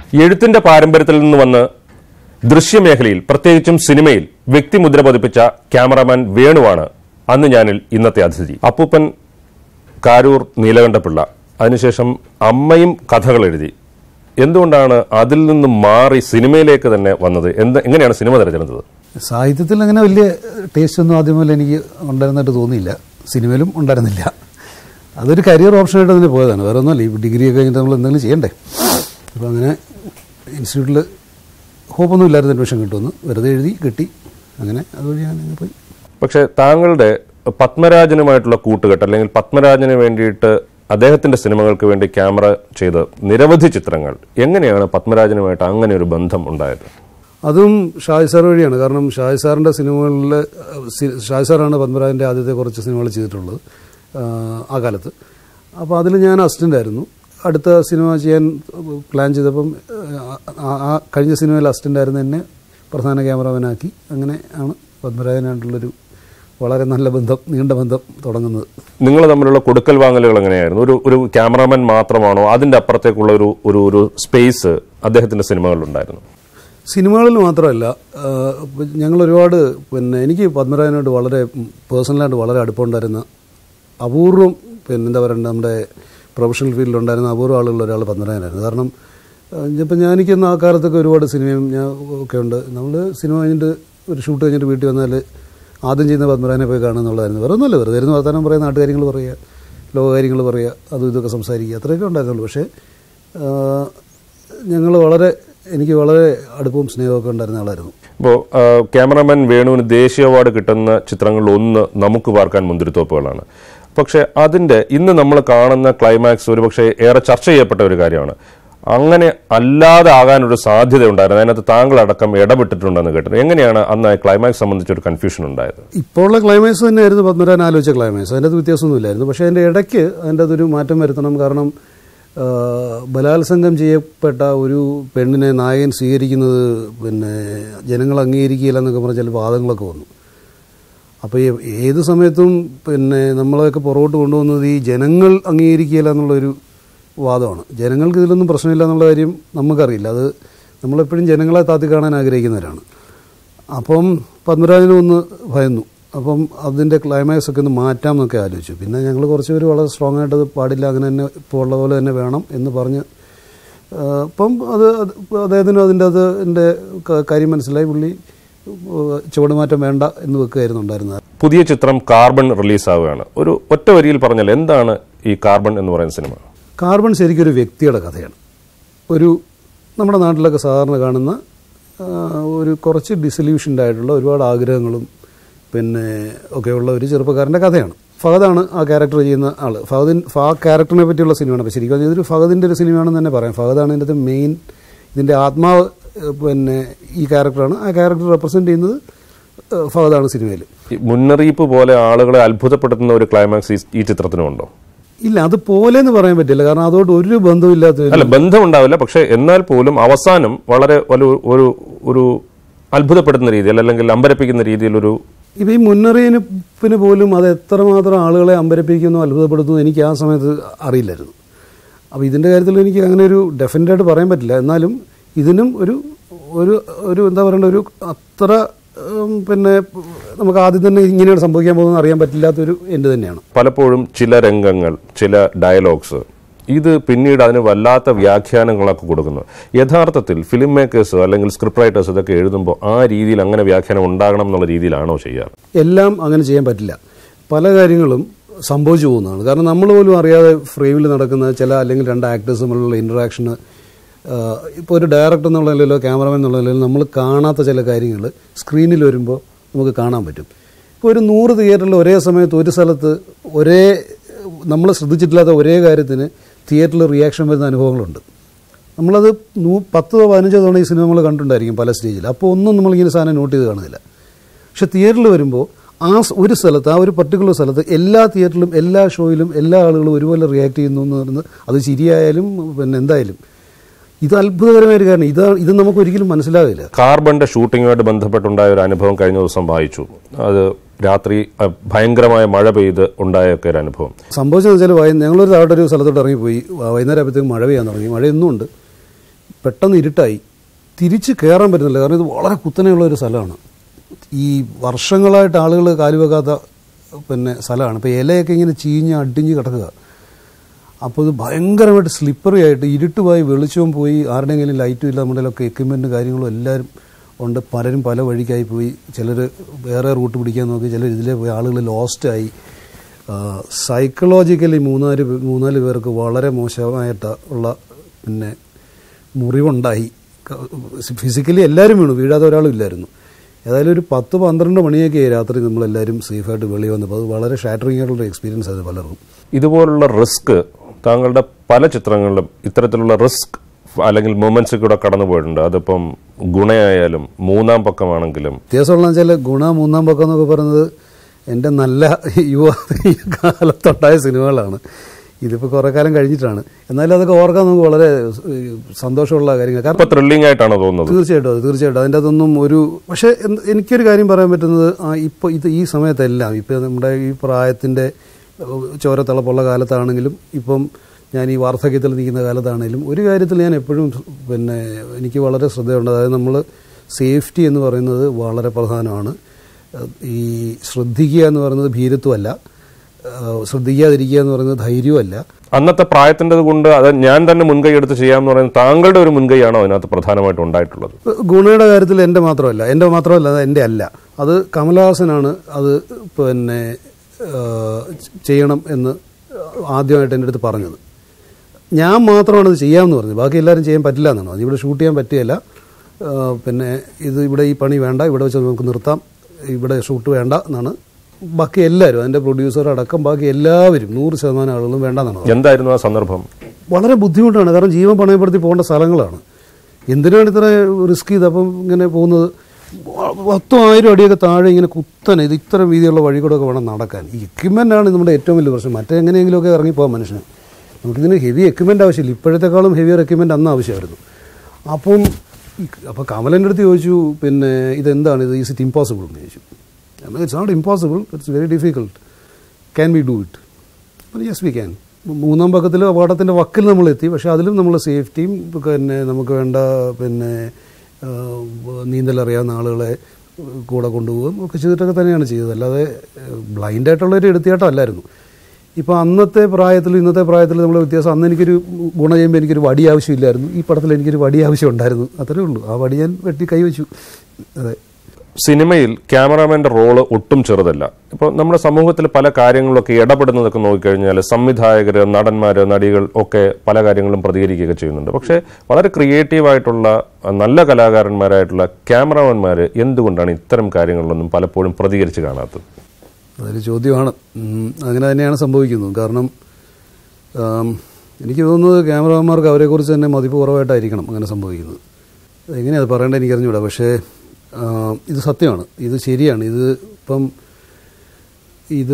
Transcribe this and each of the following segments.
എഴുത്തിന്റെ പാരമ്പര്യത്തിൽ നിന്ന് വന്ന് ദൃശ്യമേഖലയിൽ പ്രത്യേകിച്ചും സിനിമയിൽ വ്യക്തിമുദ്ര പതിപ്പിച്ച ക്യാമറാമാൻ വേണുവാണ് അന്ന് ഞാനിൽ ഇന്നത്തെ അതിഥി അപ്പൂപ്പൻ കാരൂർ നീലകണ്ഠപിള്ള അതിനുശേഷം അമ്മയും കഥകൾ എഴുതി എന്തുകൊണ്ടാണ് അതിൽ നിന്ന് മാറി സിനിമയിലേക്ക് തന്നെ വന്നത് എന്ത് എങ്ങനെയാണ് സിനിമ തിരഞ്ഞെടുത്തത് സാഹിത്യത്തിൽ അങ്ങനെ വലിയ ടേസ്റ്റ് ഒന്നും ആദ്യം മുതൽ എനിക്ക് ഉണ്ടായിരുന്നായിട്ട് തോന്നിയില്ല സിനിമയിലും ഉണ്ടായിരുന്നില്ല അതൊരു കരിയർ ഓപ്ഷനായിട്ട് തന്നെ പോയതാണ് വേറെ ഒന്നുമല്ല ഈ ഡിഗ്രി ഒക്കെ കഴിഞ്ഞിട്ട് നമ്മൾ എന്തെങ്കിലും ചെയ്യണ്ടേ അപ്പോൾ അങ്ങനെ ഇൻസ്റ്റിറ്റ്യൂട്ടിൽ ഹോപ്പൊന്നും ഇല്ലായിരുന്നു അഡ്മിഷൻ കിട്ടുമെന്ന് വെറുതെ എഴുതി കിട്ടി അങ്ങനെ അതുവഴി ഞാൻ അങ്ങ് പോയി പക്ഷേ താങ്കളുടെ പത്മരാജനുമായിട്ടുള്ള കൂട്ടുകെട്ട് അല്ലെങ്കിൽ പത്മരാജന് വേണ്ടിയിട്ട് അദ്ദേഹത്തിന്റെ സിനിമകൾക്ക് വേണ്ടി ക്യാമറ ചെയ്ത നിരവധി ചിത്രങ്ങൾ എങ്ങനെയാണ് പത്മരാജനുമായിട്ട് അങ്ങനെ ഒരു ബന്ധം ഉണ്ടായത് അതും ഷാജി സാർ വഴിയാണ് കാരണം ഷാജി സാറിൻ്റെ സിനിമകളിൽ ഷാജി സാറാണ് പത്മരാജൻ്റെ ആദ്യത്തെ കുറച്ച് സിനിമകൾ ചെയ്തിട്ടുള്ളത് ആ, ആ കാലത്ത് അപ്പോൾ അതിൽ ഞാൻ അസിസ്റ്റൻ്റ് ആയിരുന്നു അടുത്ത സിനിമ ചെയ്യാൻ പ്ലാൻ ചെയ്തപ്പം ആ ആ കഴിഞ്ഞ സിനിമയിൽ അസിസ്റ്റൻ്റ് ആയിരുന്നു എന്നെ പ്രധാന ക്യാമറമാനാക്കി അങ്ങനെ ആണ് പത്മരാജനായിട്ടുള്ളൊരു വളരെ നല്ല ബന്ധം നീണ്ട ബന്ധം തുടങ്ങുന്നത് നിങ്ങൾ തമ്മിലുള്ള കൊടുക്കൽ വാങ്ങലുകൾ എങ്ങനെയായിരുന്നു ഒരു ഒരു ക്യാമറാമാൻ മാത്രമാണോ അതിന്റെ അപ്പുറത്തേക്കുള്ള ഒരു ഒരു ഒരു സ്പേസ് അദ്ദേഹത്തിന്റെ സിനിമകളിലുണ്ടായിരുന്നു സിനിമകളിൽ മാത്രമല്ല ഞങ്ങൾ ഒരുപാട് പിന്നെ എനിക്ക് പത്മരാജനായിട്ട് വളരെ പേഴ്സണലായിട്ട് വളരെ അടുപ്പമുണ്ടായിരുന്ന അപൂർവം പിന്നെ എന്താ പറയുക നമ്മുടെ പ്രൊഫഷണൽ ഫീൽഡിലുണ്ടായിരുന്ന അപൂർവ ആളുകളിൽ ഒരാൾ പത്മരാജനായിരുന്നു കാരണം ഇപ്പം ഞാൻ എനിക്കൊന്ന് ആ കാലത്തൊക്കെ ഒരുപാട് സിനിമയും ഞാൻ ഒക്കെ ഉണ്ട് നമ്മൾ സിനിമ കഴിഞ്ഞിട്ട് ഒരു ഷൂട്ട് കഴിഞ്ഞിട്ട് വീട്ടിൽ വന്നാൽ ആദ്യം ചെയ്യുന്ന പത്മരാജനെ പോയി കാണുക എന്നുള്ളതായിരുന്നു വേറെ ഒന്നുമല്ല വെറുതെ ഇരുന്ന് വർത്തമാനം പറയുക നാട്ടുകാര്യങ്ങൾ പറയുക ലോകകാര്യങ്ങൾ പറയുക അതും ഇതൊക്കെ സംസാരിക്കുക അത്രയൊക്കെ ഉണ്ടായിരുന്നുള്ളൂ പക്ഷേ ഞങ്ങൾ വളരെ എനിക്ക് വളരെ അടുപ്പവും സ്നേഹമൊക്കെ ഉണ്ടായിരുന്ന ആളായിരുന്നു ഇപ്പോൾ ക്യാമറാമാൻ വേണുവിന് ദേശീയ അവാർഡ് കിട്ടുന്ന ചിത്രങ്ങളിൽ ഒന്ന് നമുക്ക് പാർക്കാൻ മുന്തിരിത്തോപ്പുകളാണ് പക്ഷേ അതിന്റെ ഇന്ന് നമ്മൾ കാണുന്ന ക്ലൈമാക്സ് ഒരുപക്ഷെ ഏറെ ചർച്ച ചെയ്യപ്പെട്ട ഒരു കാര്യമാണ് അങ്ങനെ അല്ലാതെ ആകാനൊരു സാധ്യത ഉണ്ടായിരുന്നു അതിനകത്ത് താങ്കളടക്കം ഇടപെട്ടിട്ടുണ്ടെന്ന് കേട്ടത് എങ്ങനെയാണ് അന്ന് ആ ക്ലൈമാക്സ് സംബന്ധിച്ച് ഒരു കൺഫ്യൂഷൻ ഉണ്ടായത് ഇപ്പോൾ ഉള്ള ക്ലൈമാക്സ് തന്നെയായിരുന്നു പത്മരാജൻ ആലോചിച്ച ക്ലൈമാക്സ് അതിൻ്റെ അത് വ്യത്യാസമൊന്നുമില്ലായിരുന്നു പക്ഷേ അതിൻ്റെ ഇടയ്ക്ക് അതിൻ്റെ അതൊരു മാറ്റം വരുത്തണം കാരണം ആ, ബലാത്സംഗം ചെയ്യപ്പെട്ട ഒരു പെണ്ണിനെ നായകൻ സ്വീകരിക്കുന്നത് പിന്നെ ജനങ്ങൾ അംഗീകരിക്കില്ല എന്നൊക്കെ പറഞ്ഞ ചില വാദങ്ങളൊക്കെ വന്നു അപ്പോൾ ഈ ഏത് സമയത്തും പിന്നെ നമ്മളെയൊക്കെ പുറകോട്ട് കൊണ്ടുപോകുന്നത് ഈ ജനങ്ങൾ അംഗീകരിക്കില്ല എന്നുള്ളൊരു വാദമാണ് ജനങ്ങൾക്ക് ഇതിലൊന്നും പ്രശ്നമില്ല എന്നുള്ള കാര്യം നമുക്കറിയില്ല അത് നമ്മളെപ്പോഴും ജനങ്ങളെ താത്തി കാണാൻ ആഗ്രഹിക്കുന്നവരാണ് അപ്പം പത്മരാജനും ഒന്ന് ഭയന്നു അപ്പം അതിൻ്റെ ക്ലൈമാക്സ് ഒക്കെ ഒന്ന് മാറ്റാം എന്നൊക്കെ ആലോചിച്ചു പിന്നെ ഞങ്ങൾ കുറച്ച് പേര് വളരെ സ്ട്രോങ് ആയിട്ട് അത് പാടില്ല അങ്ങനെ തന്നെ ഇപ്പോൾ ഉള്ള പോലെ തന്നെ വേണം എന്ന് പറഞ്ഞ് ആ, അപ്പം അത് അത് അദ്ദേഹത്തിനും അതിൻ്റെ അത് എൻ്റെ ക- കാര്യം മനസ്സിലായി പുള്ളി ചുവടുമാറ്റം വേണ്ട എന്ന് വെക്കുകയായിരുന്നു ഉണ്ടായിരുന്നത് പുതിയ ചിത്രം കാർബൺ റിലീസാവുകയാണ് ഒരു ഒറ്റ വരിയിൽ പറഞ്ഞാൽ എന്താണ് ഈ കാർബൺ എന്ന് പറയുന്ന സിനിമ കാർബൺ ശരിക്കും ഒരു വ്യക്തിയുടെ കഥയാണ് ഒരു നമ്മുടെ നാട്ടിലൊക്കെ സാധാരണ കാണുന്ന ആ, ഒരു കുറച്ച് ഡിസൊല്യൂഷൻഡ് ആയിട്ടുള്ള ഒരുപാട് ആഗ്രഹങ്ങളും പിന്നെ ഒക്കെയുള്ള ഒരു ചെറുപ്പക്കാരൻ്റെ കഥയാണ് ഫഹദാണ് ആ ക്യാരക്ടർ ചെയ്യുന്ന ആൾ ഫഹദിൻ ആ ക്യാരക്ടറിനെ പറ്റിയുള്ള സിനിമയാണ് അപ്പോൾ ശരിക്കും ഇതൊരു ഫഹദിൻ്റെ ഒരു സിനിമയാണെന്ന് തന്നെ പറയാം ഫഹദാണ് ഇതിൻ്റെ മെയിൻ ഇതിൻ്റെ ആത്മാവ് ഏഹ്, പിന്നെ ഈ ക്യാരക്ടറാണ് ആ ക്യാരക്ടർ റെപ്രസെൻ്റ് ചെയ്യുന്നത് ഏഹ്, ഫഹദാണ് സിനിമയിൽ ഈ മുന്നറിയിപ്പ് പോലെ ആളുകളെ അത്ഭുതപ്പെടുത്തുന്ന ഒരു ക്ലൈമാക്സ് ഈ- ഈ ചിത്രത്തിനുണ്ടോ ഇല്ല അത് പോലെ എന്ന് പറയാൻ പറ്റില്ല കാരണം അതോട് ഒരു ബന്ധമില്ലാത്ത ഒരു അല്ല ബന്ധമുണ്ടാവില്ല പക്ഷെ എന്നാൽ പോലും അവസാനം വളരെ ഒരു ഒരു ഒരു അത്ഭുതപ്പെടുത്തുന്ന രീതിയിൽ അല്ലെങ്കിൽ അമ്പരപ്പിക്കുന്ന രീതിയിൽ ഒരു ഇപ്പം ഈ മുന്നറിയിപ്പിന് പോലും അത് എത്രമാത്രം ആളുകളെ അമ്പരപ്പിക്കുന്നു അത്ഭുതപ്പെടുത്തുന്നു എനിക്ക് ആ സമയത്ത് അറിയില്ലായിരുന്നു അപ്പോൾ ഇതിൻ്റെ കാര്യത്തിൽ എനിക്ക് അങ്ങനെ ഒരു ഡെഫിനറ്റായിട്ട് പറയാൻ പറ്റില്ല എന്നാലും ഇതിനും ഒരു ഒരു ഒരു എന്താ പറയണ്ട ഒരു അത്ര ഉം, പിന്നെ നമുക്ക് ആദ്യം തന്നെ ഇങ്ങനെയാണ് സംഭവിക്കാൻ പോകുന്നത് അറിയാൻ പറ്റില്ലാത്തൊരു എൻ്റെ തന്നെയാണ് പലപ്പോഴും ചില രംഗങ്ങൾ ചില ഡയലോഗ്സ് ഇത് പിന്നീട് അതിന് വല്ലാത്ത വ്യാഖ്യാനങ്ങളൊക്കെ കൊടുക്കുന്നു യഥാർത്ഥത്തിൽ ഫിലിം മേക്കേഴ്സ് അല്ലെങ്കിൽ സ്ക്രിപ്റ്റ് റൈറ്റേഴ്സ് ഇതൊക്കെ എഴുതുമ്പോൾ ആ രീതിയിൽ അങ്ങനെ വ്യാഖ്യാനം ഉണ്ടാകണം എന്നുള്ള രീതിയിലാണോ ചെയ്യാറ് എല്ലാം അങ്ങനെ ചെയ്യാൻ പറ്റില്ല പല കാര്യങ്ങളും സംഭവിച്ചു പോകുന്നതാണ് കാരണം നമ്മൾ പോലും അറിയാതെ ഫ്രെയിമിൽ നടക്കുന്ന ചില അല്ലെങ്കിൽ രണ്ട് ആക്ടേഴ്സ് തമ്മിലുള്ള ഇൻട്രാക്ഷന് ഇപ്പോൾ ഒരു ഡയറക്ടർ എന്നുള്ള നിലയിലോ ക്യാമറമാൻ എന്നുള്ള നിലയിലോ നമ്മൾ കാണാത്ത ചില കാര്യങ്ങൾ സ്ക്രീനിൽ വരുമ്പോൾ നമുക്ക് കാണാൻ പറ്റും ഇപ്പോൾ ഒരു നൂറ് തിയേറ്ററിൽ ഒരേ സമയത്ത് ഒരു സ്ഥലത്ത് ഒരേ നമ്മൾ ശ്രദ്ധിച്ചിട്ടില്ലാത്ത ഒരേ കാര്യത്തിന് തിയേറ്ററിൽ റിയാക്ഷൻ വരുന്ന അനുഭവങ്ങളുണ്ട് നമ്മളത് നൂ പത്തോ പതിനഞ്ചോ തവണ ഈ സിനിമ നമ്മൾ കണ്ടിട്ടുണ്ടായിരിക്കും പല സ്റ്റേജിൽ അപ്പോൾ ഒന്നും നമ്മളിങ്ങനെ സാധനം നോട്ട് ചെയ്ത് കാണുന്നില്ല പക്ഷെ തിയേറ്ററിൽ വരുമ്പോൾ ആ സ് ഒരു സ്ഥലത്ത് ആ ഒരു പർട്ടിക്കുലർ സ്ഥലത്ത് എല്ലാ തിയേറ്ററിലും എല്ലാ ഷോയിലും എല്ലാ ആളുകളും ഒരുപോലെ റിയാക്ട് ചെയ്യുന്നു എന്ന് പറയുന്നത് അത് ശരിയായാലും പിന്നെ എന്തായാലും ഇത് അത്ഭുതകരമായ ഒരു കാരണം ഇത് ഇത് നമുക്ക് ഒരിക്കലും മനസ്സിലാകില്ല കാർബണിന്റെ ഷൂട്ടിങ്ങുമായിട്ട് ബന്ധപ്പെട്ടുണ്ടായ ഒരു അനുഭവം കഴിഞ്ഞ ദിവസം വായിച്ചു അത് രാത്രി അഹ്, ഭയങ്കരമായ മഴ പെയ്ത് ഉണ്ടായൊക്കെ ഒരു അനുഭവം സംഭവിച്ചതെന്ന് വെച്ചാൽ വൈ ഞങ്ങളൊരു താഴെ ഒരു സ്ഥലത്തോട്ട് ഇറങ്ങിപ്പോയി വൈകുന്നേരം ആയപ്പോഴത്തേക്കും മഴ പെയ്യാൻ തുടങ്ങി മഴ ഇന്നും ഉണ്ട് പെട്ടെന്ന് ഇരുട്ടായി തിരിച്ച് കയറാൻ പറ്റുന്നില്ല കാരണം ഇത് വളരെ കുത്തനെയുള്ള ഒരു സ്ഥലമാണ് ഈ വർഷങ്ങളായിട്ട് ആളുകൾ കാലുവെക്കാത്ത പിന്നെ സ്ഥലമാണ് ഇപ്പോൾ ഇലയൊക്കെ ഇങ്ങനെ ചീഞ്ഞ് അടിഞ്ഞ് കിടക്കുക അപ്പോൾ ഇത് ഭയങ്കരമായിട്ട് സ്ലിപ്പറി ആയിട്ട് ഇരുട്ടുമായി വെളിച്ചവും പോയി ആരുടെയെങ്കിലും ലൈറ്റും ഇല്ല നമ്മുടെ ഒക്കെ എക്യുപ്മെൻറ്റും കാര്യങ്ങളും എല്ലാവരും ഉണ്ട് പലരും പല വഴിക്കായി പോയി ചിലർ വേറെ റൂട്ട് പിടിക്കാൻ നോക്കി ചിലർ ഇതിലേ പോയി ആളുകൾ ലോസ്റ്റായി സൈക്കോളജിക്കലി മൂന്നാല് പേ- മൂന്നാല് പേർക്ക് വളരെ മോശമായിട്ട് ഉള്ള പിന്നെ മുറിവുണ്ടായി ഫിസിക്കലി എല്ലാവരും വീണു വീഴാതെ ഒരാളും ഇല്ലായിരുന്നു ഏതായാലും ഒരു പത്ത് പന്ത്രണ്ട് മണിയൊക്കെ രാത്രി നമ്മളെല്ലാവരും സേഫായിട്ട് വെളിയിൽ വന്നപ്പോൾ അത് വളരെ ഷാറ്ററിംഗ് ആയിട്ടുള്ള എക്സ്പീരിയൻസ് ആയിരുന്നു പലർക്കും ഇതുപോലുള്ള റിസ്ക് താങ്കളുടെ പല ചിത്രങ്ങളിലും ഇത്തരത്തിലുള്ള റിസ്ക് അല്ലെങ്കിൽ മൊമെന്റ്സ് കൂടെ കടന്നു പോയിട്ടുണ്ട് അതിപ്പം ഗുണയായാലും മൂന്നാം പക്കമാണെങ്കിലും വ്യത്യാസമുള്ള വെച്ചാൽ ഗുണ മൂന്നാം പക്കം എന്നൊക്കെ പറയുന്നത് എൻ്റെ നല്ല യുവ കാലത്തുണ്ടായ സിനിമകളാണ് ഇതിപ്പോൾ കുറേ കാലം കഴിഞ്ഞിട്ടാണ് എന്നാലും അതൊക്കെ ഓർക്കാൻ നമുക്ക് വളരെ ഏഹ്, സന്തോഷമുള്ള കാര്യങ്ങൾ കാരണം ഇപ്പൊ ത്രില്ലിംഗ് ആയിട്ടാണോ തോന്നുന്നത് തീർച്ചയായിട്ടും അത് തീർച്ചയായിട്ടും അതിൻ്റെ അതൊന്നും ഒരു പക്ഷേ എന്ത് എനിക്കൊരു കാര്യം പറയാൻ പറ്റുന്നത് ആ ഇപ്പോൾ ഇത് ഈ സമയത്തെല്ലാം ഇപ്പോൾ നമ്മുടെ ഈ പ്രായത്തിൻ്റെ ചോരത്തിളപ്പുള്ള കാലത്താണെങ്കിലും ഇപ്പം ഞാൻ ഈ വാർദ്ധക്യത്തിൽ നിൽക്കുന്ന കാലത്താണെങ്കിലും ഒരു കാര്യത്തിൽ ഞാൻ എപ്പോഴും പിന്നെ എനിക്ക് വളരെ ശ്രദ്ധയുണ്ട് അതായത് നമ്മൾ സേഫ്റ്റി എന്ന് പറയുന്നത് വളരെ പ്രധാനമാണ് ഈ ശ്രദ്ധിക്കുക എന്ന് പറയുന്നത് ഭീരത്വമല്ല ഏഹ് ശ്രദ്ധിക്കാതിരിക്കുക എന്ന് പറയുന്നത് ധൈര്യവുമല്ല അന്നത്തെ പ്രായത്തിൻ്റെത് കൊണ്ട് അത് ഞാൻ തന്നെ മുൻകൈ എടുത്ത് ചെയ്യാമെന്ന് പറയുന്നത് താങ്കളുടെ ഒരു മുൻകൈയാണോ അതിനകത്ത് പ്രധാനമായിട്ടും ഉണ്ടായിട്ടുള്ളത് ഗുണയുടെ കാര്യത്തിൽ എൻ്റെ മാത്രമല്ല എൻ്റെ മാത്രമല്ല അത് എൻ്റെ അല്ല അത് കമലഹാസനാണ് അത് പിന്നെ ആ, ചെയ്യണം എന്ന് ആദ്യമായിട്ട് എൻ്റെ അടുത്ത് പറഞ്ഞത് ഞാൻ മാത്രമാണ് ഇത് ചെയ്യാമെന്ന് പറഞ്ഞത് ബാക്കി എല്ലാവരും ചെയ്യാൻ പറ്റില്ല എന്നാണ് അത് ഇവിടെ ഷൂട്ട് ചെയ്യാൻ പറ്റുകയില്ല ആ, പിന്നെ ഇത് ഇവിടെ ഈ പണി വേണ്ട ഇവിടെ വെച്ച് നമുക്ക് നിർത്താം ഇവിടെ ഷൂട്ട് വേണ്ട എന്നാണ് ബാക്കി എല്ലാവരും അതിൻ്റെ പ്രൊഡ്യൂസർ അടക്കം ബാക്കി എല്ലാവരും നൂറ് ശതമാനം ആളുകളും വേണ്ടെന്നാണ് എന്തായിരുന്നു ആ സന്ദർഭം വളരെ ബുദ്ധിമുട്ടാണ് കാരണം ജീവൻ പണയപ്പെടുത്തി പോകേണ്ട സ്ഥലങ്ങളാണ് എന്തിനാണ് ഇത്ര റിസ്ക് ചെയ്ത് അപ്പം ഇങ്ങനെ പോകുന്നത് വ- പത്തും ആയിരം അടിയൊക്കെ താഴെ ഇങ്ങനെ കുത്തനെ ഇത് ഇത്ര വീതിയുള്ള വഴി കൂടെ ഒക്കെ വേണം നടക്കാൻ ഈ equipment ആണ് നമ്മുടെ ഏറ്റവും വലിയ പ്രശ്നം മറ്റെങ്ങനെയെങ്കിലുമൊക്കെ ഇറങ്ങിപ്പോകാം മനുഷ്യന് നമുക്കിതിന് ഹെവി എക്യുപ്മെൻ്റ് ആവശ്യമില്ല ഇപ്പോഴത്തെക്കാളും ഹെവിയർ എക്യുപ്മെൻ്റ് അന്ന് ആവശ്യമായിരുന്നു അപ്പം ഈ- അപ്പോൾ കമലൻ്റെ അടുത്ത് ചോദിച്ചു പിന്നെ ഇതെന്താണ് ഇത് ഈസ് ഇറ്റ് ഇമ്പോസിബിൾ എന്ന് ചോദിച്ചു it's not impossible it's very difficult can we do it yes we can മൂന്നാം പക്കത്തിൽ അപകടത്തിൻ്റെ വക്കിൽ നമ്മൾ എത്തി പക്ഷേ അതിലും നമ്മൾ സേഫ്റ്റിയും പിന്നെ നമുക്ക് വേണ്ട പിന്നെ ആ, നീന്തൽ അറിയാവുന്ന ആളുകളെ കൂടെ കൊണ്ടുപോകുകയും ഒക്കെ ചെയ്തിട്ടൊക്കെ തന്നെയാണ് ചെയ്തത് അല്ലാതെ ബ്ലൈൻഡായിട്ടുള്ളൊരു എടുത്തിയാട്ടം അല്ലായിരുന്നു ഇപ്പോൾ അന്നത്തെ പ്രായത്തിൽ ഇന്നത്തെ പ്രായത്തിൽ നമ്മൾ വ്യത്യാസം അന്ന് എനിക്കൊരു ഗുണം ചെയ്യുമ്പോൾ എനിക്കൊരു വടി ആവശ്യമില്ലായിരുന്നു ഈ പടത്തിൽ എനിക്കൊരു വടി ആവശ്യം ഉണ്ടായിരുന്നു അത്രേ ഉള്ളൂ ആ വടി ഞാൻ വെട്ടി കൈവച്ചു അതെ സിനിമയിൽ ക്യാമറാമാന്റെ റോള് ഒട്ടും ചെറുതല്ല ഇപ്പോൾ നമ്മുടെ സമൂഹത്തിൽ പല കാര്യങ്ങളിലൊക്കെ ഇടപെടുന്നതൊക്കെ നോക്കിക്കഴിഞ്ഞാൽ സംവിധായകർ നടന്മാർ നടികൾ ഒക്കെ പല കാര്യങ്ങളും പ്രതികരിക്കുകയൊക്കെ ചെയ്യുന്നുണ്ട് പക്ഷേ വളരെ ക്രിയേറ്റീവായിട്ടുള്ള നല്ല കലാകാരന്മാരായിട്ടുള്ള ക്യാമറാമാന്മാർ എന്തുകൊണ്ടാണ് ഇത്തരം കാര്യങ്ങളിലൊന്നും പലപ്പോഴും പ്രതികരിച്ച് കാണാത്തത് അതൊരു ചോദ്യമാണ് ഉം, അങ്ങനെ തന്നെയാണ് സംഭവിക്കുന്നത് കാരണം ആം, എനിക്ക് തോന്നുന്നത് ക്യാമറമാർക്ക് അവരെക്കുറിച്ച് തന്നെ മതിപ്പ് കുറവായിട്ടായിരിക്കണം അങ്ങനെ സംഭവിക്കുന്നത് എങ്ങനെയാണ് അത് പറയേണ്ടത് എനിക്ക് അറിഞ്ഞൂടാ പക്ഷേ ആ, ഇത് സത്യമാണ് ഇത് ശരിയാണ് ഇത് ഇപ്പം ഇത്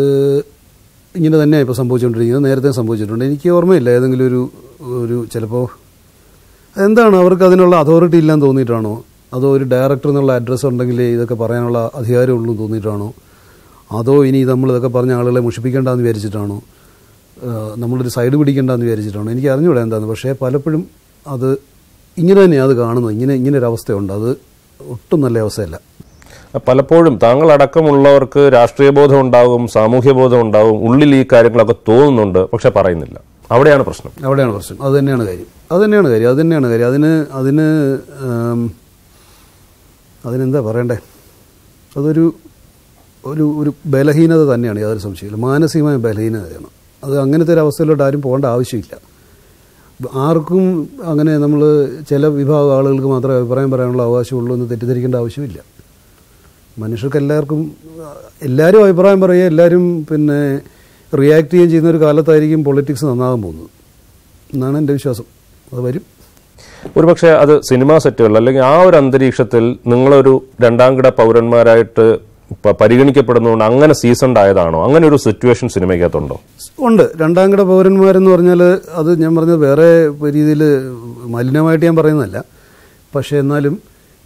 ഇങ്ങനെ തന്നെയാണ് ഇപ്പോൾ സംഭവിച്ചുകൊണ്ടിരിക്കുന്നത് നേരത്തെ സംഭവിച്ചിട്ടുണ്ട് എനിക്ക് ഓർമ്മയില്ല ഏതെങ്കിലും ഒരു ഒരു ചിലപ്പോൾ എന്താണ് അവർക്ക് അതിനുള്ള അതോറിറ്റി ഇല്ലാന്ന് തോന്നിയിട്ടാണോ അതോ ഒരു ഡയറക്ടർ എന്നുള്ള അഡ്രസ്സ് ഉണ്ടെങ്കിൽ ഇതൊക്കെ പറയാനുള്ള അധികാരമുള്ളൂ എന്ന് തോന്നിയിട്ടാണോ അതോ ഇനി നമ്മൾ ഇതൊക്കെ പറഞ്ഞ ആളുകളെ മുഷിപ്പിക്കേണ്ടെന്ന് വിചാരിച്ചിട്ടാണോ ആ, നമ്മളൊരു സൈഡ് പിടിക്കേണ്ടെന്ന് വിചാരിച്ചിട്ടാണോ എനിക്ക് അറിഞ്ഞൂടാ എന്താന്ന് പക്ഷേ പലപ്പോഴും അത് ഇങ്ങനെ തന്നെയാണ് അത് കാണുന്നത് ഇങ്ങനെ ഇങ്ങനെ ഒരു അവസ്ഥയുണ്ട് അത് ഒട്ടും നല്ല അവസ്ഥയല്ല പലപ്പോഴും താങ്കൾ അടക്കമുള്ളവർക്ക് രാഷ്ട്രീയ ബോധം ഉണ്ടാകും സാമൂഹ്യ ബോധം ഉണ്ടാകും ഉള്ളിൽ ഈ കാര്യങ്ങളൊക്കെ തോന്നുന്നുണ്ട് പക്ഷെ പറയുന്നില്ല അവിടെയാണ് പ്രശ്നം അവിടെയാണ് പ്രശ്നം അത് തന്നെയാണ് കാര്യം അത് തന്നെയാണ് കാര്യം അത് തന്നെയാണ് കാര്യം അതിന് അതിന് ആം, അതിനെന്താ പറയണ്ടേ അതൊരു ഒരു ഒരു ബലഹീനത തന്നെയാണ് യാതൊരു സംശയമില്ല മാനസികമായ ബലഹീനതയാണ് അത് അങ്ങനത്തെ ഒരു അവസ്ഥയിലോട്ട് ആരും പോകേണ്ട ആവശ്യമില്ല ആർക്കും അങ്ങനെ നമ്മൾ ചില വിഭാഗം ആളുകൾക്ക് മാത്രമേ അഭിപ്രായം പറയാനുള്ള അവകാശമുള്ളൂ എന്ന് തെറ്റിദ്ധരിക്കേണ്ട ആവശ്യമില്ല മനുഷ്യർക്ക് എല്ലാവർക്കും എല്ലാവരും അഭിപ്രായം പറയുക എല്ലാവരും പിന്നെ റിയാക്ട് ചെയ്യുകയും ചെയ്യുന്ന ഒരു കാലത്തായിരിക്കും പൊളിറ്റിക്സ് നന്നാകാൻ പോകുന്നത് എന്നാണ് എൻ്റെ വിശ്വാസം അത് വരും ഒരുപക്ഷെ അത് സിനിമാ സെറ്റുകൾ അല്ലെങ്കിൽ ആ ഒരു അന്തരീക്ഷത്തിൽ നിങ്ങളൊരു രണ്ടാംകിട പൗരന്മാരായിട്ട് പ- പരിഗണിക്കപ്പെടുന്നതുകൊണ്ട് അങ്ങനെ സീസൺഡ് ആയതാണോ അങ്ങനെ ഒരു സിറ്റുവേഷൻ സിനിമയ്ക്കകത്തുണ്ടോ ഉണ്ട് രണ്ടാം കിട പൗരന്മാരെന്ന് പറഞ്ഞാൽ അത് ഞാൻ പറഞ്ഞത് വേറെ രീതിയിൽ മലിനമായിട്ട് ഞാൻ പറയുന്നതല്ല പക്ഷേ എന്നാലും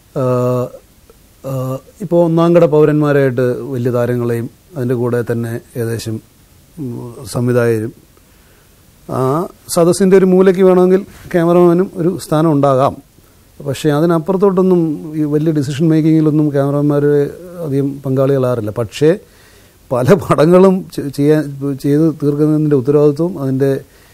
ഇപ്പോൾ ഒന്നാം കിട പൗരന്മാരായിട്ട് വലിയ താരങ്ങളെയും അതിൻ്റെ കൂടെ തന്നെ ഏകദേശം ഉം, സംവിധായകരും ആ സദസ്സിൻ്റെ ഒരു മൂലയ്ക്ക് വേണമെങ്കിൽ ക്യാമറമാനും ഒരു സ്ഥാനം ഉണ്ടാകാം പക്ഷേ അതിനപ്പുറത്തോട്ടൊന്നും ഈ വലിയ ഡിസിഷൻ മേക്കിങ്ങിലൊന്നും ക്യാമറമാർ അധികം പങ്കാളികളാറില്ല പക്ഷേ പല പടങ്ങളും ചെ- ചെയ്യാൻ ചെയ്ത് തീർക്കുന്നതിൻ്റെ ഉത്തരവാദിത്വം അതിൻ്റെ